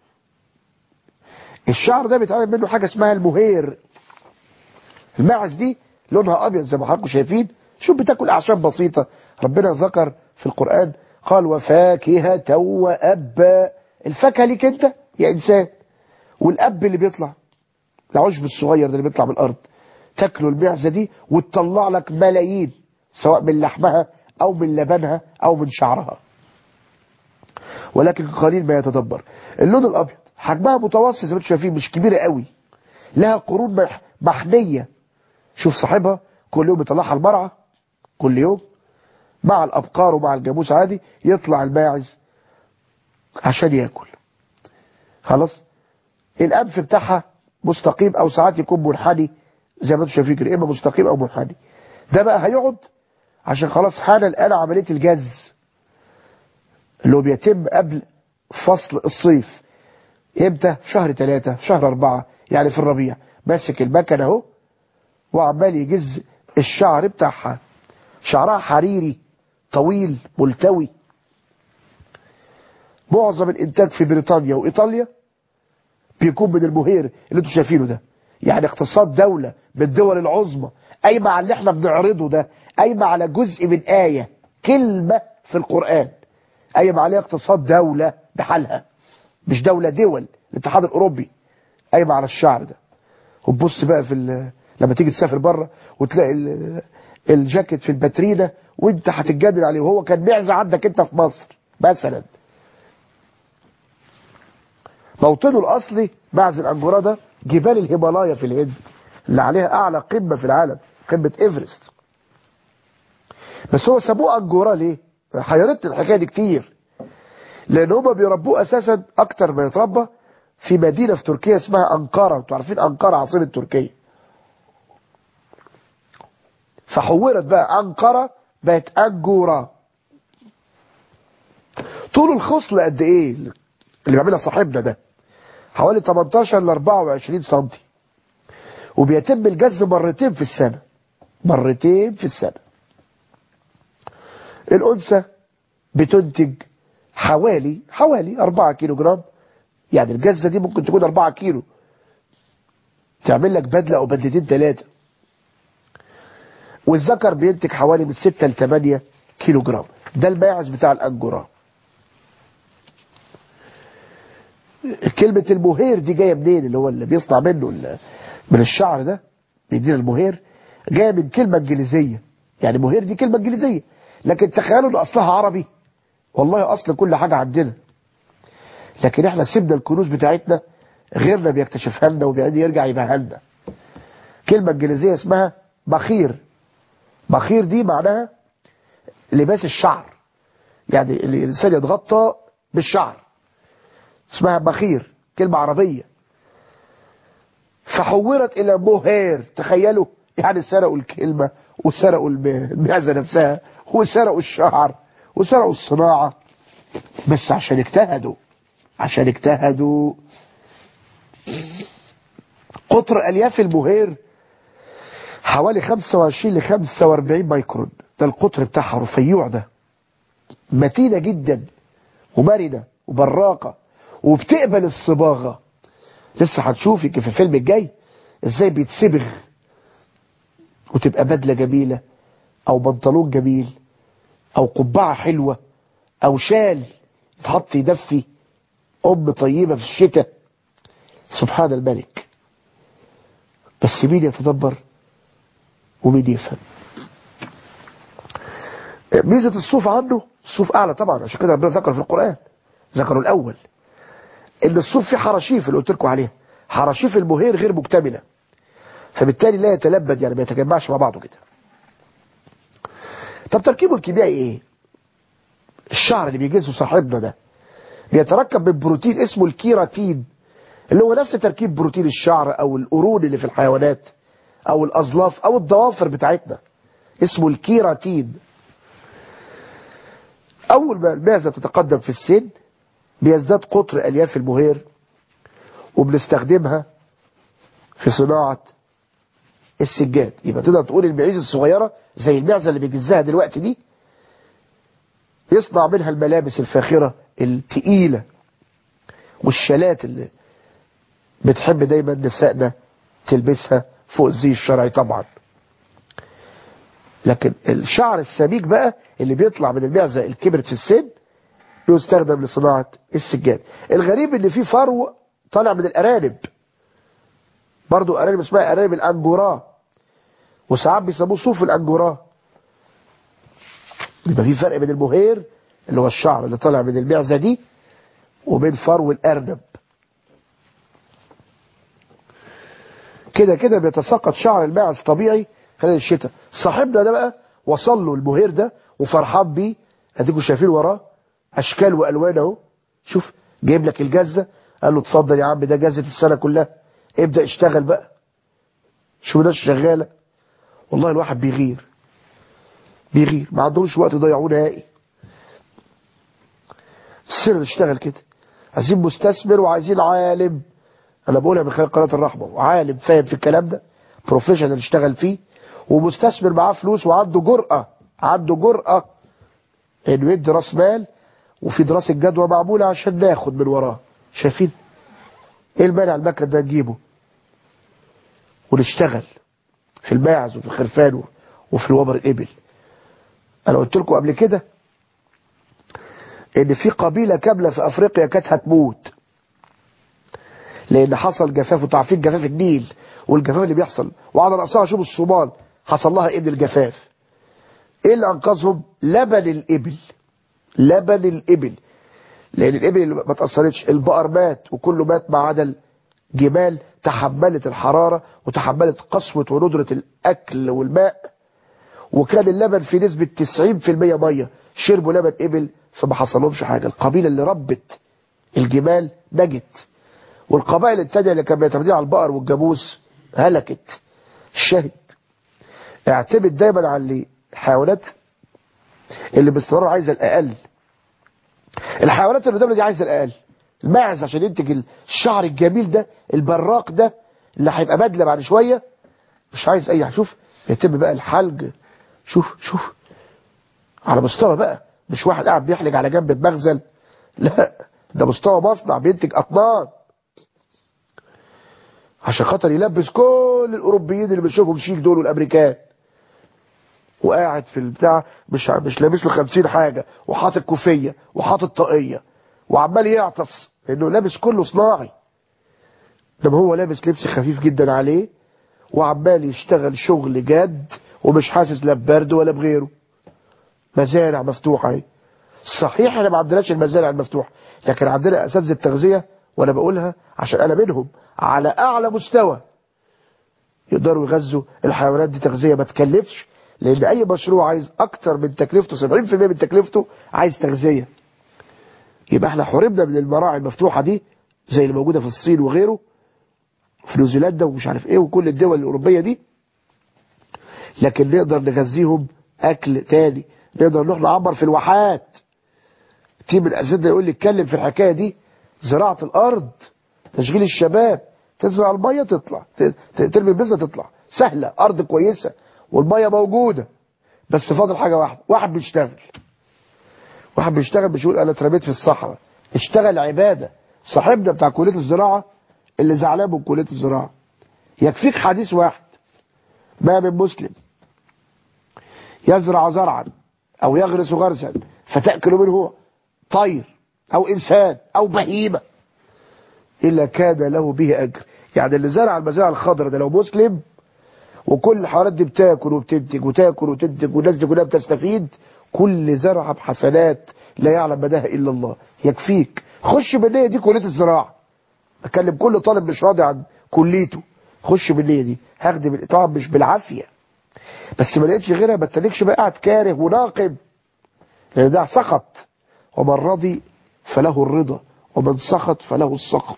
الشعر ده بيتعمل منه حاجة اسمها المهير الماعز دي لونها ابيض زي ما حضراتكم شايفين شوف بتاكل اعشاب بسيطة ربنا ذكر في القرآن قال وفاكهة وأبا الفاكهة ليك انت يا انسان والاب اللي بيطلع العشب الصغير ده اللي بيطلع من الارض تاكله المعزة دي وتطلع لك ملايين سواء من لحمها او من لبنها او من شعرها ولكن قليل ما يتدبر اللون الابيض حجمها متوسط زي ما انتم شايفين مش كبيره قوي لها قرون مح- محنيه شوف صاحبها كل يوم يطلعها المرعى كل يوم مع الابقار ومع الجاموس عادي يطلع الماعز عشان ياكل خلاص الانف بتاعها مستقيم او ساعات يكون منحني زي ما انتم شايفين كده اما مستقيم او منحني ده بقى هيقعد عشان خلاص حان الان عمليه الجز اللي هو بيتم قبل فصل الصيف امتى في شهر ثلاثة في شهر أربعة يعني في الربيع ماسك المكنة اهو وعمال يجز الشعر بتاعها شعرها حريري طويل ملتوي معظم الانتاج في بريطانيا وايطاليا بيكون من المهير اللي انتوا شايفينه ده يعني اقتصاد دولة من الدول العظمى قايمة على اللي احنا بنعرضه ده قايمة على جزء من آية كلمة في القرآن قايمة عليها اقتصاد دولة بحالها مش دولة دول الاتحاد الأوروبي قايمة على الشعر ده وتبص بقى في ال- لما تيجي تسافر بره وتلاقي ال- الجاكيت في الباترينا وانت هتتجادل عليه وهو كان معزة عندك انت في مصر مثلا موطنه الأصلي معز الأنجورا ده جبال الهيمالايا في الهند اللي عليها أعلى قمة في العالم قمة إيفرست بس هو سموه أنجورا ليه؟ حيرتني الحكاية دي كتير لأن هما بيربوه أساسا أكتر ما يتربى في مدينة في تركيا اسمها أنقرة انتوا عارفين أنقرة عاصمة تركيا فحولت بقى أنقرة بقت أنجورا طول الخصل قد إيه اللي بيعملها صاحبنا ده حوالي 18 ل 24 سنتي وبيتم الجز مرتين في السنة مرتين في السنة الأنثى بتنتج حوالي حوالي 4 كيلو جرام يعني الجزة دي ممكن تكون 4 كيلو تعمل لك بدلة أو بدلتين ثلاثة والذكر بينتج حوالي من 6 ل 8 كيلو جرام ده الماعز بتاع الأنجورا كلمة المهير دي جاية منين اللي هو اللي بيصنع منه ال- من الشعر ده بيدينا المهير جاية من كلمة انجليزية يعني مهير دي كلمة انجليزية لكن تخيلوا ان اصلها عربي والله اصل كل حاجة عندنا لكن احنا سيبنا الكنوز بتاعتنا غيرنا بيكتشفها لنا وبعدين يرجع يبيعها لنا كلمة انجليزية اسمها بخير بخير دي معناها لباس الشعر يعني الانسان يتغطى بالشعر اسمها بخير كلمة عربية فحولت الى مهير تخيلوا يعني سرقوا الكلمة وسرقوا الم- المعزة نفسها وسرقوا الشعر وسرقوا الصناعة بس عشان اجتهدوا عشان اجتهدوا قطر الياف المهير حوالي 25 ل 45 مايكرون ده القطر بتاعها رفيوع ده متينة جدا ومرنة وبراقة وبتقبل الصباغة لسه هتشوفي كيف في الفيلم الجاي ازاي بيتصبغ وتبقى بدلة جميلة او بنطلون جميل او قبعة حلوة او شال يتحط يدفي ام طيبة في الشتاء سبحان الملك بس مين يتدبر ومين يفهم ميزة الصوف عنه الصوف اعلى طبعا عشان كده ربنا ذكر في القرآن ذكروا الاول ان الصوف فيه حراشيف اللي قلت لكم عليها حراشيف المهير غير مكتملة فبالتالي لا يتلبد يعني ما يتجمعش مع بعضه كده طب تركيبه الكيميائي ايه الشعر اللي بيجهزه صاحبنا ده بيتركب من بروتين اسمه الكيراتين اللي هو نفس تركيب بروتين الشعر او القرون اللي في الحيوانات او الاظلاف او الضوافر بتاعتنا اسمه الكيراتين اول ما المعزه بتتقدم في السن بيزداد قطر الياف المهير وبنستخدمها في صناعة السجاد يبقى تقدر تقول المعيز الصغيرة زي المعزة اللي بيجزها دلوقتي دي يصنع منها الملابس الفاخرة التقيلة والشالات اللي بتحب دايما نسائنا تلبسها فوق الزي الشرعي طبعا لكن الشعر السميك بقى اللي بيطلع من المعزة الكبرت في السن يستخدم لصناعة السجاد الغريب ان في فرو طالع من الارانب برضو ارانب اسمها ارانب الانجورا وساعات بيسموه صوف الانجورا يبقى في فرق بين المهير اللي هو الشعر اللي طالع من المعزة دي وبين فرو الارنب كده كده بيتساقط شعر الماعز طبيعي خلال الشتاء صاحبنا ده بقى وصل له المهير ده وفرحان بيه اديكم شايفين وراه اشكال والوان اهو شوف جايب لك الجزه قال له اتفضل يا عم ده جزه السنه كلها ابدا اشتغل بقى شوف ده شغاله والله الواحد بيغير بيغير ما عندهمش وقت يضيعوه نهائي السر تشتغل كده عايزين مستثمر وعايزين عالم انا بقولها من خلال قناه الرحمه وعالم فاهم في الكلام ده بروفيشنال يشتغل فيه ومستثمر معاه فلوس وعنده جرأة عنده جرأة انه يدي راس مال وفي دراسة جدوى معمولة عشان ناخد من وراه شايفين ايه المانع المكن ده نجيبه ونشتغل في الماعز وفي الخرفان وفي الوبر الابل انا قلت لكم قبل كده ان في قبيلة كاملة في افريقيا كانت هتموت لان حصل جفاف وانتوا عارفين جفاف النيل والجفاف اللي بيحصل وعلى رأسها شوف الصومال حصل لها ابن الجفاف ايه اللي انقذهم لبن الابل لبن الابل لان الابل اللي ما اتاثرتش البقر مات وكله مات ما عدا الجمال تحملت الحراره وتحملت قسوه وندره الاكل والماء وكان اللبن في نسبه 90% ميه شربوا لبن ابل فما حصلهمش حاجه القبيله اللي ربت الجمال نجت والقبائل التانية اللي كانوا بيعتمدين على البقر والجاموس هلكت الشاهد اعتمد دايما على اللي الحيوانات اللي باستمرار عايزه الاقل الحيوانات اللي قدامنا دي عايزه الاقل الماعز عشان ينتج الشعر الجميل ده البراق ده اللي هيبقى بدله بعد شويه مش عايز اي حاجه شوف يتم بقى الحلج شوف شوف على مستوى بقى مش واحد قاعد بيحلج على جنب بمخزن لا ده مستوى مصنع بينتج اطنان عشان خاطر يلبس كل الاوروبيين اللي بنشوفهم شيك دول والامريكان وقاعد في البتاع مش مش لابس له 50 حاجه وحاطط كوفيه وحاطط طاقيه وعمال يعطس لانه لابس كله صناعي ده هو لابس لبس خفيف جدا عليه وعمال يشتغل شغل جد ومش حاسس لا ببرد ولا بغيره مزارع مفتوحه اهي صحيح احنا ما عندناش المزارع المفتوحه لكن عندنا اساتذه التغذيه وانا بقولها عشان انا منهم على اعلى مستوى يقدروا يغذوا الحيوانات دي تغذيه ما تكلفش لان اي مشروع عايز اكتر من تكلفته 70% من تكلفته عايز تغذيه يبقى احنا حرمنا من المراعي المفتوحه دي زي اللي موجوده في الصين وغيره في نيوزيلندا ومش عارف ايه وكل الدول الاوروبيه دي لكن نقدر نغذيهم اكل تاني نقدر نروح نعبر في الواحات تيم الاساتذه يقول لي اتكلم في الحكايه دي زراعه الارض تشغيل الشباب تزرع الميه تطلع ترمي البذره تطلع سهله ارض كويسه والميه موجوده بس فاضل حاجه واحده واحد بيشتغل واحد بيشتغل مش يقول انا اترميت في الصحراء اشتغل عباده صاحبنا بتاع كليه الزراعه اللي زعلان من كليه الزراعه يكفيك حديث واحد ما من مسلم يزرع زرعا او يغرس غرسا فتاكل منه طير او انسان او بهيمه الا كان له به اجر يعني اللي زرع المزارع الخضراء ده لو مسلم وكل الحيوانات دي بتاكل وبتنتج وتاكل وتنتج والناس دي كلها بتستفيد كل زرعه بحسنات لا يعلم مداها الا الله يكفيك خش بالنيه دي كليه الزراعه اكلم كل طالب مش راضي عن كليته خش بالنيه دي هخدم طبعا مش بالعافيه بس ما لقيتش غيرها ما تنكش بقى قاعد كاره وناقم لان ده سخط ومن رضي فله الرضا ومن سخط فله السخط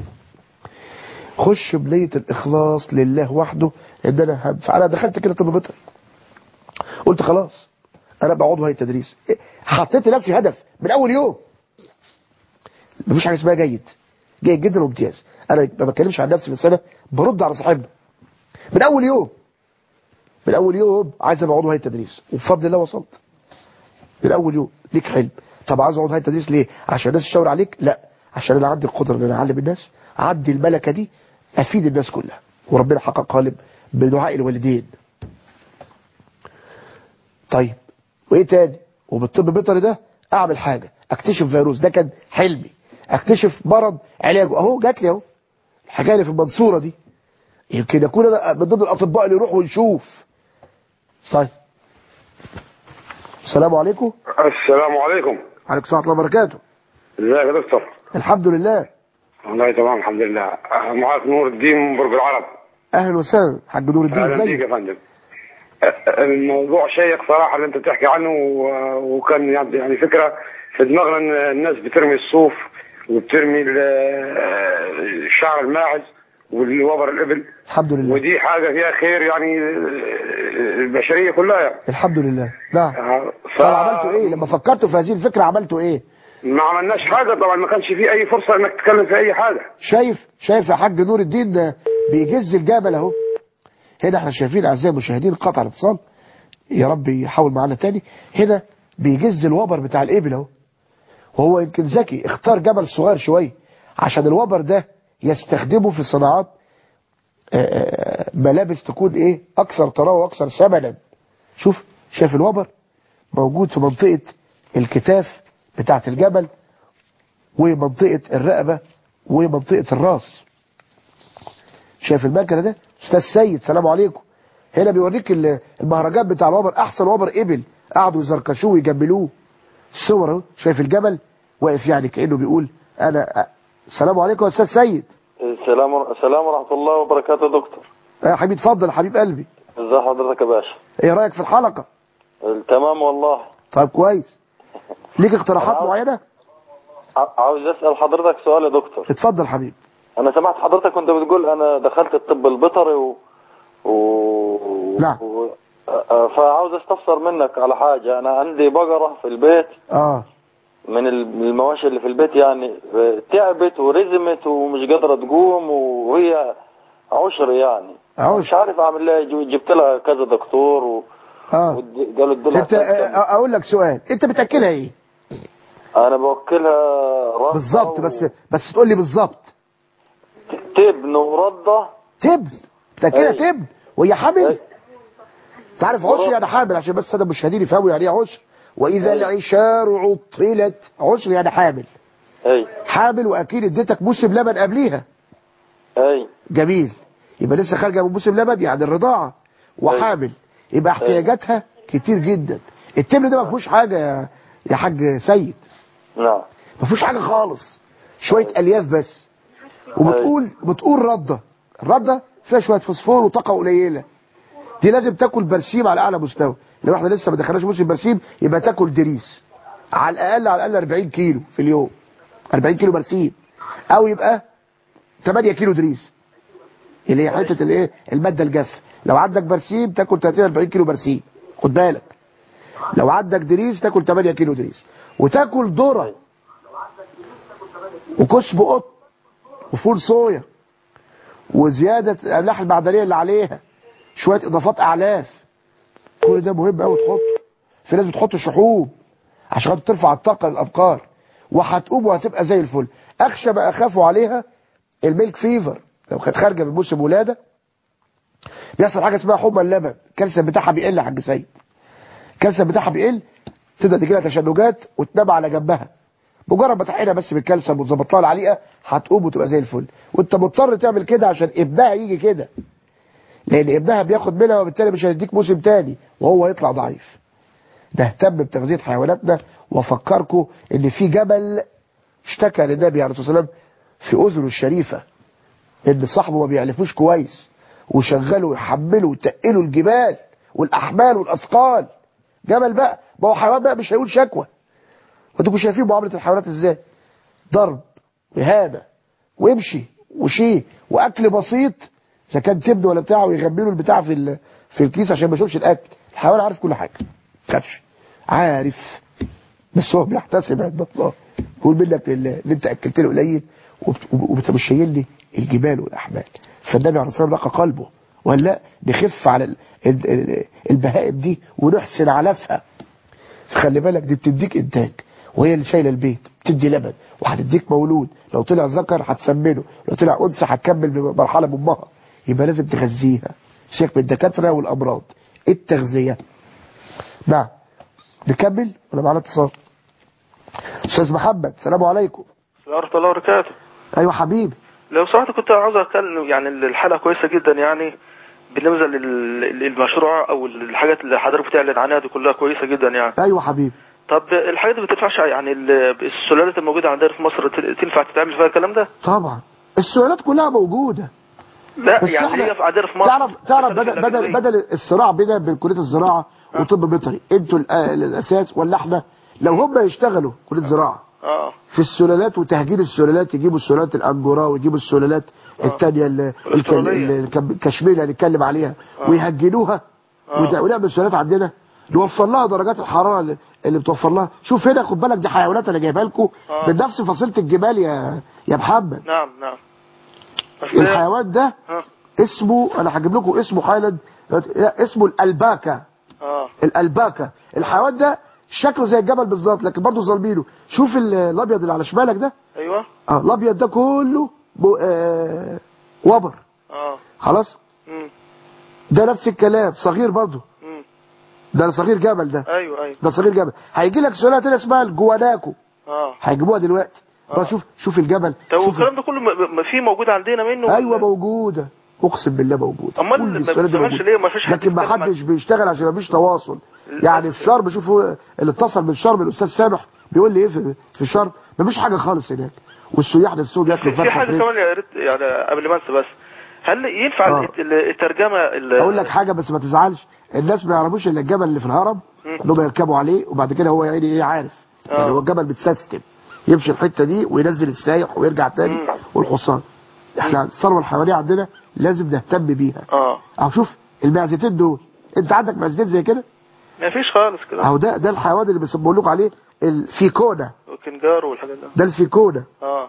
خش بنية الإخلاص لله وحده إن أنا هم فأنا دخلت كده طب بيطري قلت خلاص أنا بقعد هاي التدريس حطيت لنفسي هدف من أول يوم مفيش حاجة اسمها جيد جيد جدا وامتياز أنا ما بتكلمش عن نفسي من سنة برد على صاحبنا من أول يوم من أول يوم عايز أبقى هاي التدريس وبفضل الله وصلت من أول يوم ليك حلم طب عايز اقعد هاي التدريس ليه عشان الناس تشاور عليك لا عشان انا عندي القدره ان انا اعلم الناس عندي الملكه دي افيد الناس كلها وربنا حقق غالب بدعاء الوالدين طيب وايه تاني وبالطب البيطري ده اعمل حاجه اكتشف فيروس ده كان حلمي اكتشف مرض علاجه اهو جات لي اهو الحكايه اللي في المنصوره دي يمكن اكون انا من ضمن الاطباء اللي يروحوا ونشوف طيب السلام عليكم السلام عليكم عليكم السلام ورحمه الله وبركاته ازيك يا دكتور الحمد لله والله تمام الحمد لله أه، معاك نور الدين من برج العرب اهلا وسهلا حاج نور الدين اهلا بيك ازيك يا فندم الموضوع شيق صراحة اللي انت بتحكي عنه و- وكان يعني يعني فكرة في دماغنا ان الناس بترمي الصوف وبترمي ال- شعر الماعز والوبر الابل الحمد لله ودي حاجة فيها خير يعني البشرية كلها يعني الحمد لله نعم ف... طب عملتوا ايه لما فكرتوا في هذه الفكرة عملتوا ايه ما عملناش حاجة طبعا ما كانش في أي فرصة إنك تتكلم في أي حاجة شايف شايف يا حاج نور الدين ده بيجز الجبل اهو هنا احنا شايفين اعزائي المشاهدين قطع الاتصال يا رب يحاول معانا تاني هنا بيجز الوبر بتاع الابل اهو وهو يمكن ذكي اختار جبل صغير شويه عشان الوبر ده يستخدمه في صناعات آه، آه، ملابس تكون ايه اكثر طراوه واكثر ثمنا شوف شايف الوبر موجود في منطقه الكتاف بتاعت الجبل ومنطقه الرقبه ومنطقه الراس شايف المكنه ده استاذ سيد سلام عليكم هنا بيوريك ال- المهرجان بتاع الوبر احسن وبر ابل قعدوا يزركشوه ويجملوه الصور اهو شايف الجبل واقف يعني كانه بيقول انا السلام عليكم يا استاذ سيد السلام السلام ورحمة الله وبركاته يا دكتور يا حبيبي اتفضل يا حبيب قلبي ازي حضرتك يا باشا ايه رايك في الحلقه تمام والله طيب كويس ليك اقتراحات عاوز- معينه ع- عاوز اسأل حضرتك سؤال يا دكتور اتفضل حبيبي انا سمعت حضرتك وانت بتقول انا دخلت الطب البيطري و... و... نعم. و... آه، فعاوز استفسر منك على حاجة انا عندي بقرة في البيت اه من الم- المواشي اللي في البيت يعني آه، تعبت ورزمت ومش قادرة تقوم وهي عشر يعني عشر. مش عارف اعمل لها جو- جبت لها كذا دكتور و... اه ودي- قالوا ادوا انت آه، اقول لك سؤال انت بتاكلها ايه انا بوكلها رده بالظبط و- بس بس تقول لي بالظبط تبن ورده تبن بتاكلها أي. تبن وهي حامل أي. انت عارف عشر يعني حامل عشان بس انا المشاهدين يفهموا يعني ايه عشر واذا أي. العشار عطلت عشر يعني حامل اي حامل واكيد اديتك موسم لبن قبليها اي جميل يبقى لسه خارجه من موسم لبن يعني الرضاعه وحامل يبقى احتياجاتها كتير جدا التمر ده ما فيهوش حاجه يا يا حاج سيد نعم ما فيهوش حاجه خالص شويه الياف بس وبتقول بتقول رده الرده فيها شويه فوسفور وطاقه قليله دي لازم تاكل برسيم على اعلى مستوى لو احنا لسه ما دخلناش موسم برسيم يبقى تاكل دريس على الاقل على الاقل 40 كيلو في اليوم 40 كيلو برسيم او يبقى 8 كيلو دريس اللي هي حته الايه الماده الجافه لو عندك برسيم تاكل 30 40 كيلو برسيم خد بالك لو عندك دريس تاكل 8 كيلو دريس وتاكل ذره وكسب قط وفول صويا وزياده الاملاح المعدنيه اللي عليها شويه اضافات اعلاف كل ده مهم قوي تحطه في ناس بتحط شحوم عشان خاطر ترفع الطاقه للابقار وهتقوم وهتبقى زي الفل اخشى ما اخافوا عليها الميلك فيفر لو كانت خارجه من موسم ولاده بيحصل حاجه اسمها حمى اللبن الكالسيوم بتاعها بيقل يا حاج سيد الكالسيوم بتاعها بيقل تبدا تجي لها تشنجات وتنام على جنبها مجرد ما تحقنها بس بالكالسيوم وتظبط لها العليقه هتقوم وتبقى زي الفل وانت مضطر تعمل كده عشان ابنها يجي كده لان ابنها بياخد منها وبالتالي مش هيديك موسم تاني وهو يطلع ضعيف نهتم بتغذيه حيواناتنا وافكركم ان في جبل اشتكى للنبي عليه الصلاه والسلام في اذنه الشريفه ان صاحبه ما بيعرفوش كويس وشغلوا ويحملوا وتقلوا الجبال والاحمال والاثقال جبل بقى ما هو حيوان بقى مش هيقول شكوى وانتوا شايفين معامله الحيوانات ازاي ضرب وهانه وامشي وشي واكل بسيط اذا كان تبن ولا بتاع ويغملوا البتاع في ال- في الكيس عشان ما يشوفش الاكل الحيوان عارف كل حاجه خافش عارف بس هو بيحتسب عند الله يقول منك لله ان انت اكلت له قليل وبت- وبت- مش شايل لي الجبال والاحمال فالنبي عليه الصلاه والسلام لقى قلبه وقال لا نخف على ال- ال- ال- البهائم دي ونحسن علفها خلي بالك دي بتديك انتاج وهي اللي شايله البيت بتدي لبن وهتديك مولود لو طلع ذكر هتسمنه لو طلع انثى هتكمل بمرحله بامها يبقى لازم تغذيها سيبك من الدكاتره والامراض التغذيه نعم نكمل ولا معانا اتصال استاذ محمد السلام عليكم ورحمة الله وبركاته ايوه حبيبي لو سمحت كنت عاوز اتكلم يعني الحلقة كويسة جدا يعني بالنسبة لل- للمشروع او الحاجات اللي حضرتك بتعلن عنها دي كلها كويسة جدا يعني ايوه حبيبي طب الحاجات دي ما تنفعش يعني ال- السلالات الموجودة عندنا في مصر ت- تنفع تتعمل فيها الكلام ده؟ طبعا السؤالات كلها موجوده لا بس يعني احنا هي في عندنا في مصر تعرف تعرف مثلاً في بدل بدل الأكاديمية. بدل الصراع بينا بين كليه الزراعه وطب بيطري انتوا الأ- الاساس ولا احنا لو هم يشتغلوا كليه زراعه اه في السلالات وتهجين السلالات يجيبوا السلالات الانجورا ويجيبوا السلالات الثانيه الأسترالية. الكشمير اللي هنتكلم عليها ويهجنوها وت- ونعمل السلالات عندنا نوفر لها درجات الحراره اللي- اللي بتوفر لها شوف هنا خد بالك دي حيوانات انا جايبها لكم آه. من نفس فصيله الجمال يا يا محمد نعم نعم بس هي- الحيوان ده اه اسمه انا هجيب لكم اسمه حالا لا اسمه الالباكا اه الالباكا الحيوان ده شكله زي الجبل بالظبط لكن برضه ظالمينه شوف ال- الابيض اللي على شمالك ده ايوه اه الابيض ده كله بو- آه وبر اه خلاص مم. ده نفس الكلام صغير برضه مم. ده صغير جبل ده ايوه ايوه ده صغير جبل هيجي لك سلالة تانية اسمها الجواناكو اه هيجيبوها دلوقتي بقى شوف شوف الجبل طب شوف والكلام ده كله م- م- في موجود عندنا منه ايوه موجوده اقسم بالله موجوده امال كل ما السلالات دي بتعملش موجودة. ليه ما فيش حد لكن ما يتكلم عن- حدش بيشتغل عشان ما فيش تواصل يعني في شرم شوفوا اللي اتصل من شرم الاستاذ سامح بيقول لي ايه في, في شرم ما فيش حاجه خالص هناك والسياح نفسهم ياكلوا في فرخه حاجه فريش كمان يا ريت يعني قبل ما انسى بس هل ينفع آه. الت- الترجمه ال- اقول لك حاجه بس ما تزعلش الناس ما يعرفوش الا الجبل اللي في الهرم انهم يركبوا عليه وبعد كده هو يعني ايه عارف يعني هو الجبل متسيستم يمشي الحته دي وينزل السايح ويرجع تاني والحصان احنا الثروه الحيوانيه عندنا لازم نهتم بيها اه اهو شوف المعزتين دول انت عندك معزتين زي كده ما فيش خالص كده اهو ده ده الحيوان اللي بيسموا لكم عليه الفيكونا وكنجار والحاجات ده ده الفيكونا اه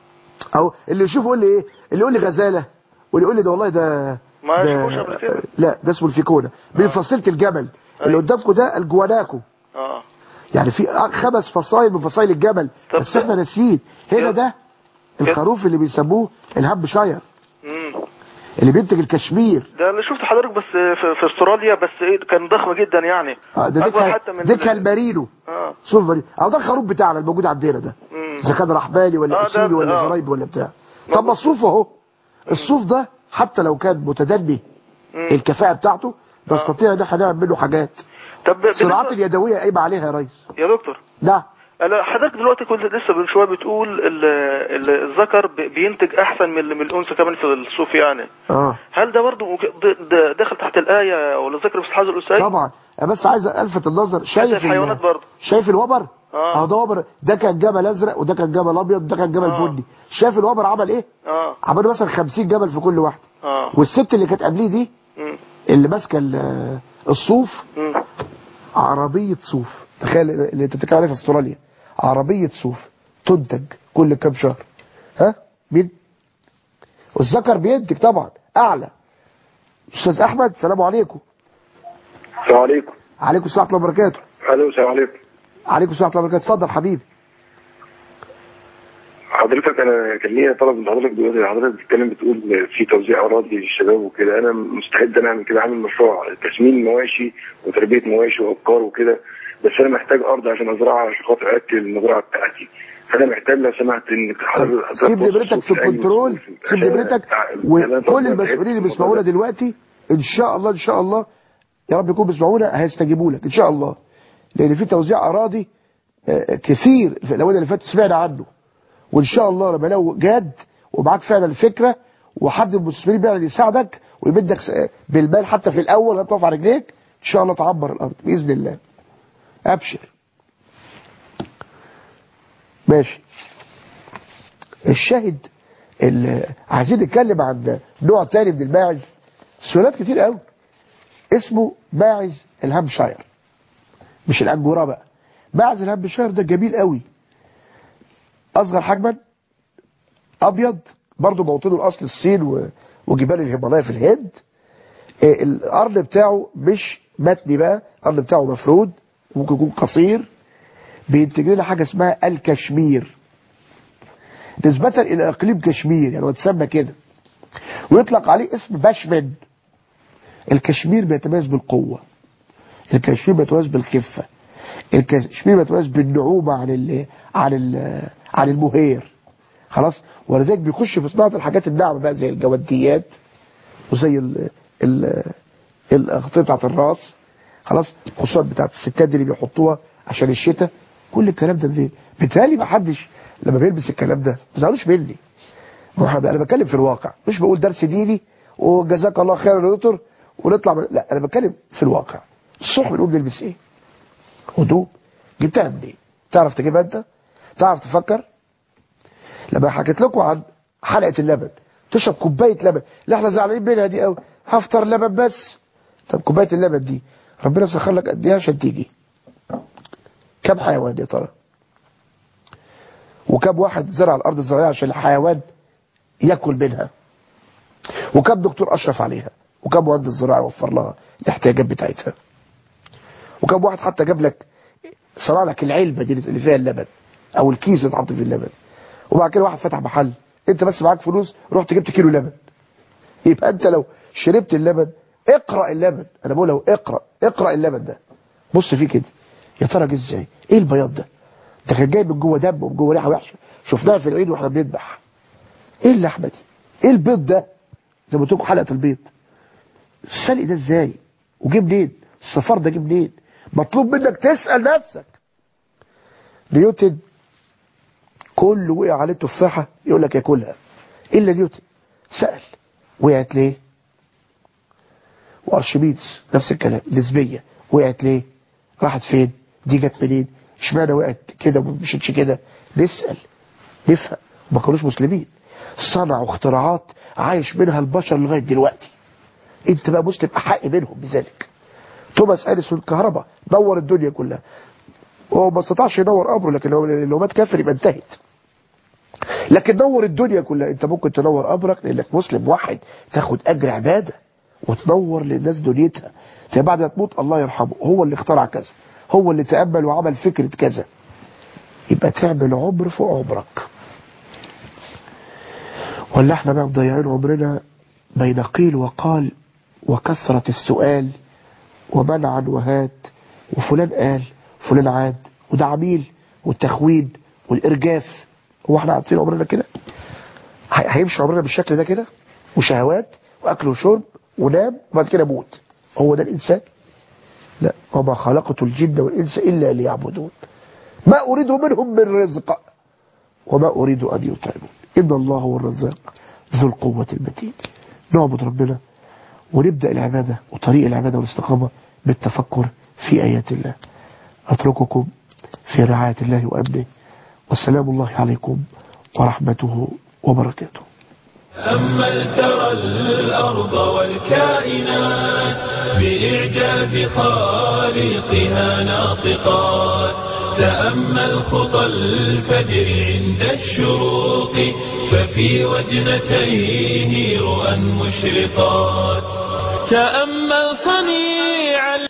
اهو اللي يشوف يقول لي ايه اللي يقول لي غزاله واللي يقول لي ده والله ده ما ده- شافوش قبل كده لا ده اسمه الفيكونا من فصيله الجبل اللي قدامكم ده الجواناكو اه يعني في خمس فصائل من فصائل الجبل طب بس احنا ناسيين هنا ده الخروف اللي بيسموه الهب شاير مم. اللي بينتج الكشمير ده اللي شفت حضرتك بس في, في استراليا بس ايه كان ضخم جدا يعني آه، ده اكبر ديكا حتى من ديكا المارينو اه سوف مارينو اهو ده الخروف بتاعنا الموجود عندنا ده مم. اذا كان رحبالي ولا آه، ده- اسيلي ولا آه. زرايب ولا بتاع طب ما الصوف اهو الصوف ده حتى لو كان متدني مم. الكفاءه بتاعته نستطيع ان احنا نعمل منه حاجات طب الصناعات بالنسبة- اليدويه قايمه عليها يا ريس يا دكتور نعم انا حضرتك دلوقتي كنت لسه من شويه بتقول ال- ال- الذكر ب- بينتج احسن من من الانثى كمان في الصوف يعني اه هل ده برضه ممكن- د- د- داخل تحت الايه ولا الذكر في حظ الانثى طبعا أنا بس عايز الفت النظر شايف الحيوانات ال- برضه شايف الوبر اه اهو ده وبر ده كان جبل ازرق وده كان جبل ابيض وده كان جبل آه. بني شايف الوبر عمل ايه اه عملوا مثلا 50 جبل في كل واحده اه والست اللي كانت قبليه دي مم. اللي ماسكه ال- الصوف مم. عربيه صوف تخيل اللي انت بتتكلم عليه في استراليا عربيه صوف تنتج كل كام شهر ها مين والذكر بينتج طبعا اعلى استاذ احمد السلام عليكم السلام عليكم عليكم السلام ورحمه الله وبركاته الو السلام عليكم عليكم السلام ورحمه الله وبركاته اتفضل حبيبي حضرتك انا كان ليا طلب من حضرتك دلوقتي حضرتك بتتكلم بتقول في توزيع اراضي للشباب وكده انا مستعد انا اعمل كده عامل مشروع تسمين مواشي وتربيه مواشي وابقار وكده بس انا محتاج ارض عشان ازرعها عشان خاطر اكل المزرعه بتاعتي فانا محتاج لو سمحت انك حضرتك سيب نبرتك في الكنترول سيب نبرتك وكل المسؤولين اللي بيسمعونا دلوقتي ان شاء الله ان شاء الله يا رب يكونوا بيسمعونا هيستجيبوا لك ان شاء الله لان في توزيع اراضي آه، كثير في الاونه اللي فاتت سمعنا عنه وان شاء الله لما لو جاد ومعاك فعلا الفكره وحد من المستثمرين فعلا يساعدك ويمدك س- بالمال حتى في الاول لما تقف على رجليك ان شاء الله تعبر الارض باذن الله ابشر ماشي الشاهد اللي عايزين نتكلم عن نوع تاني من الماعز سلالات كتير قوي اسمه ماعز الهامشاير مش الانجورا بقى ماعز الهامشاير ده جميل قوي اصغر حجما ابيض برضه موطنه الاصل الصين و- وجبال الهيمالايا في الهند آه، القرن بتاعه مش متني بقى القرن بتاعه مفرود ممكن يكون قصير بينتج لنا حاجه اسمها الكشمير نسبة إلى إقليم كشمير يعني هو اتسمى كده ويطلق عليه اسم بشمن الكشمير بيتميز بالقوة الكشمير بيتميز بالخفة الكشمير بيتميز بالنعومة عن ال عن ال عن المهير خلاص ولذلك بيخش في صناعة الحاجات الناعمة بقى زي الجوانتيات وزي ال ال الأغطية بتاعت الراس خلاص خصوصا بتاعت الستات دي اللي بيحطوها عشان الشتاء كل الكلام ده منين؟ بالتالي ما حدش لما بيلبس الكلام ده ما تزعلوش مني انا بتكلم في الواقع مش بقول درس ديني وجزاك الله خير يا دكتور ونطلع من... لا انا بتكلم في الواقع الصبح بنقوم نلبس ايه هدوء جبتها منين تعرف تجيبها انت تعرف تفكر لما حكيت لكم عن حلقه اللبن تشرب كوبايه لبن اللي احنا زعلانين منها دي قوي هفطر لبن بس طب كوبايه اللبن دي ربنا سخر لك قد ايه عشان تيجي كم حيوان يا ترى وكم واحد زرع الارض الزراعيه عشان الحيوان ياكل منها وكم دكتور اشرف عليها وكم مهندس زراعي وفر لها الاحتياجات بتاعتها وكم واحد حتى جاب لك صنع لك العلبه دي اللي فيها اللبن او الكيس اللي اتحط فيه اللبن وبعد كده واحد فتح محل انت بس معاك فلوس رحت جبت كيلو لبن يبقى انت لو شربت اللبن اقرا اللبن انا بقول له اقرا اقرا اللبن ده بص فيه كده يا ترى جه ازاي ايه البياض ده ده كان جاي من جوه دم ومن جوه ريحه وحشه شفناها في العيد واحنا بنذبح ايه اللحمه دي ايه البيض ده زي ما قلت لكم حلقه البيض السلق ده ازاي وجه منين الصفار ده جه منين مطلوب منك تسال نفسك نيوتن كل وقع عليه تفاحه يقول لك ياكلها الا نيوتن سال وقعت ليه وارشميدس نفس الكلام نسبيه وقعت ليه راحت فين دي جت منين اشمعنى وقعت كده وما مشيتش كده نسال نفهم ما كانوش مسلمين صنعوا اختراعات عايش منها البشر لغايه دلوقتي انت بقى مسلم احق منهم بذلك توماس اديسون الكهرباء نور الدنيا كلها هو ما استطاعش ينور امره لكن لو لو مات كافر يبقى انتهت لكن نور الدنيا كلها انت ممكن تنور امرك لانك مسلم واحد تاخد اجر عباده وتنور للناس دنيتها زي بعد ما تموت الله يرحمه هو اللي اخترع كذا هو اللي تأمل وعمل فكرة كذا يبقى تعمل عمر فوق عمرك ولا احنا بقى مضيعين عمرنا بين قيل وقال وكثرة السؤال ومنعا وهات وفلان قال فلان عاد وده عميل والتخوين والإرجاف هو احنا عارفين عمرنا كده هيمشي عمرنا بالشكل ده كده وشهوات وأكل وشرب ونام وبعد كده موت هو ده الإنسان لا وما خلقت الجن والإنس إلا ليعبدون ما أريد منهم من رزق وما أريد أن يطعمون إن الله هو الرزاق ذو القوة المتين نعبد ربنا ونبدأ العبادة وطريق العبادة والاستقامة بالتفكر في آيات الله أترككم في رعاية الله وأمنه والسلام الله عليكم ورحمته وبركاته تأمل ترى الأرض والكائنات بإعجاز خالقها ناطقات تأمل خطى الفجر عند الشروق ففي وجنتيه رؤى مشرقات تأمل صنيع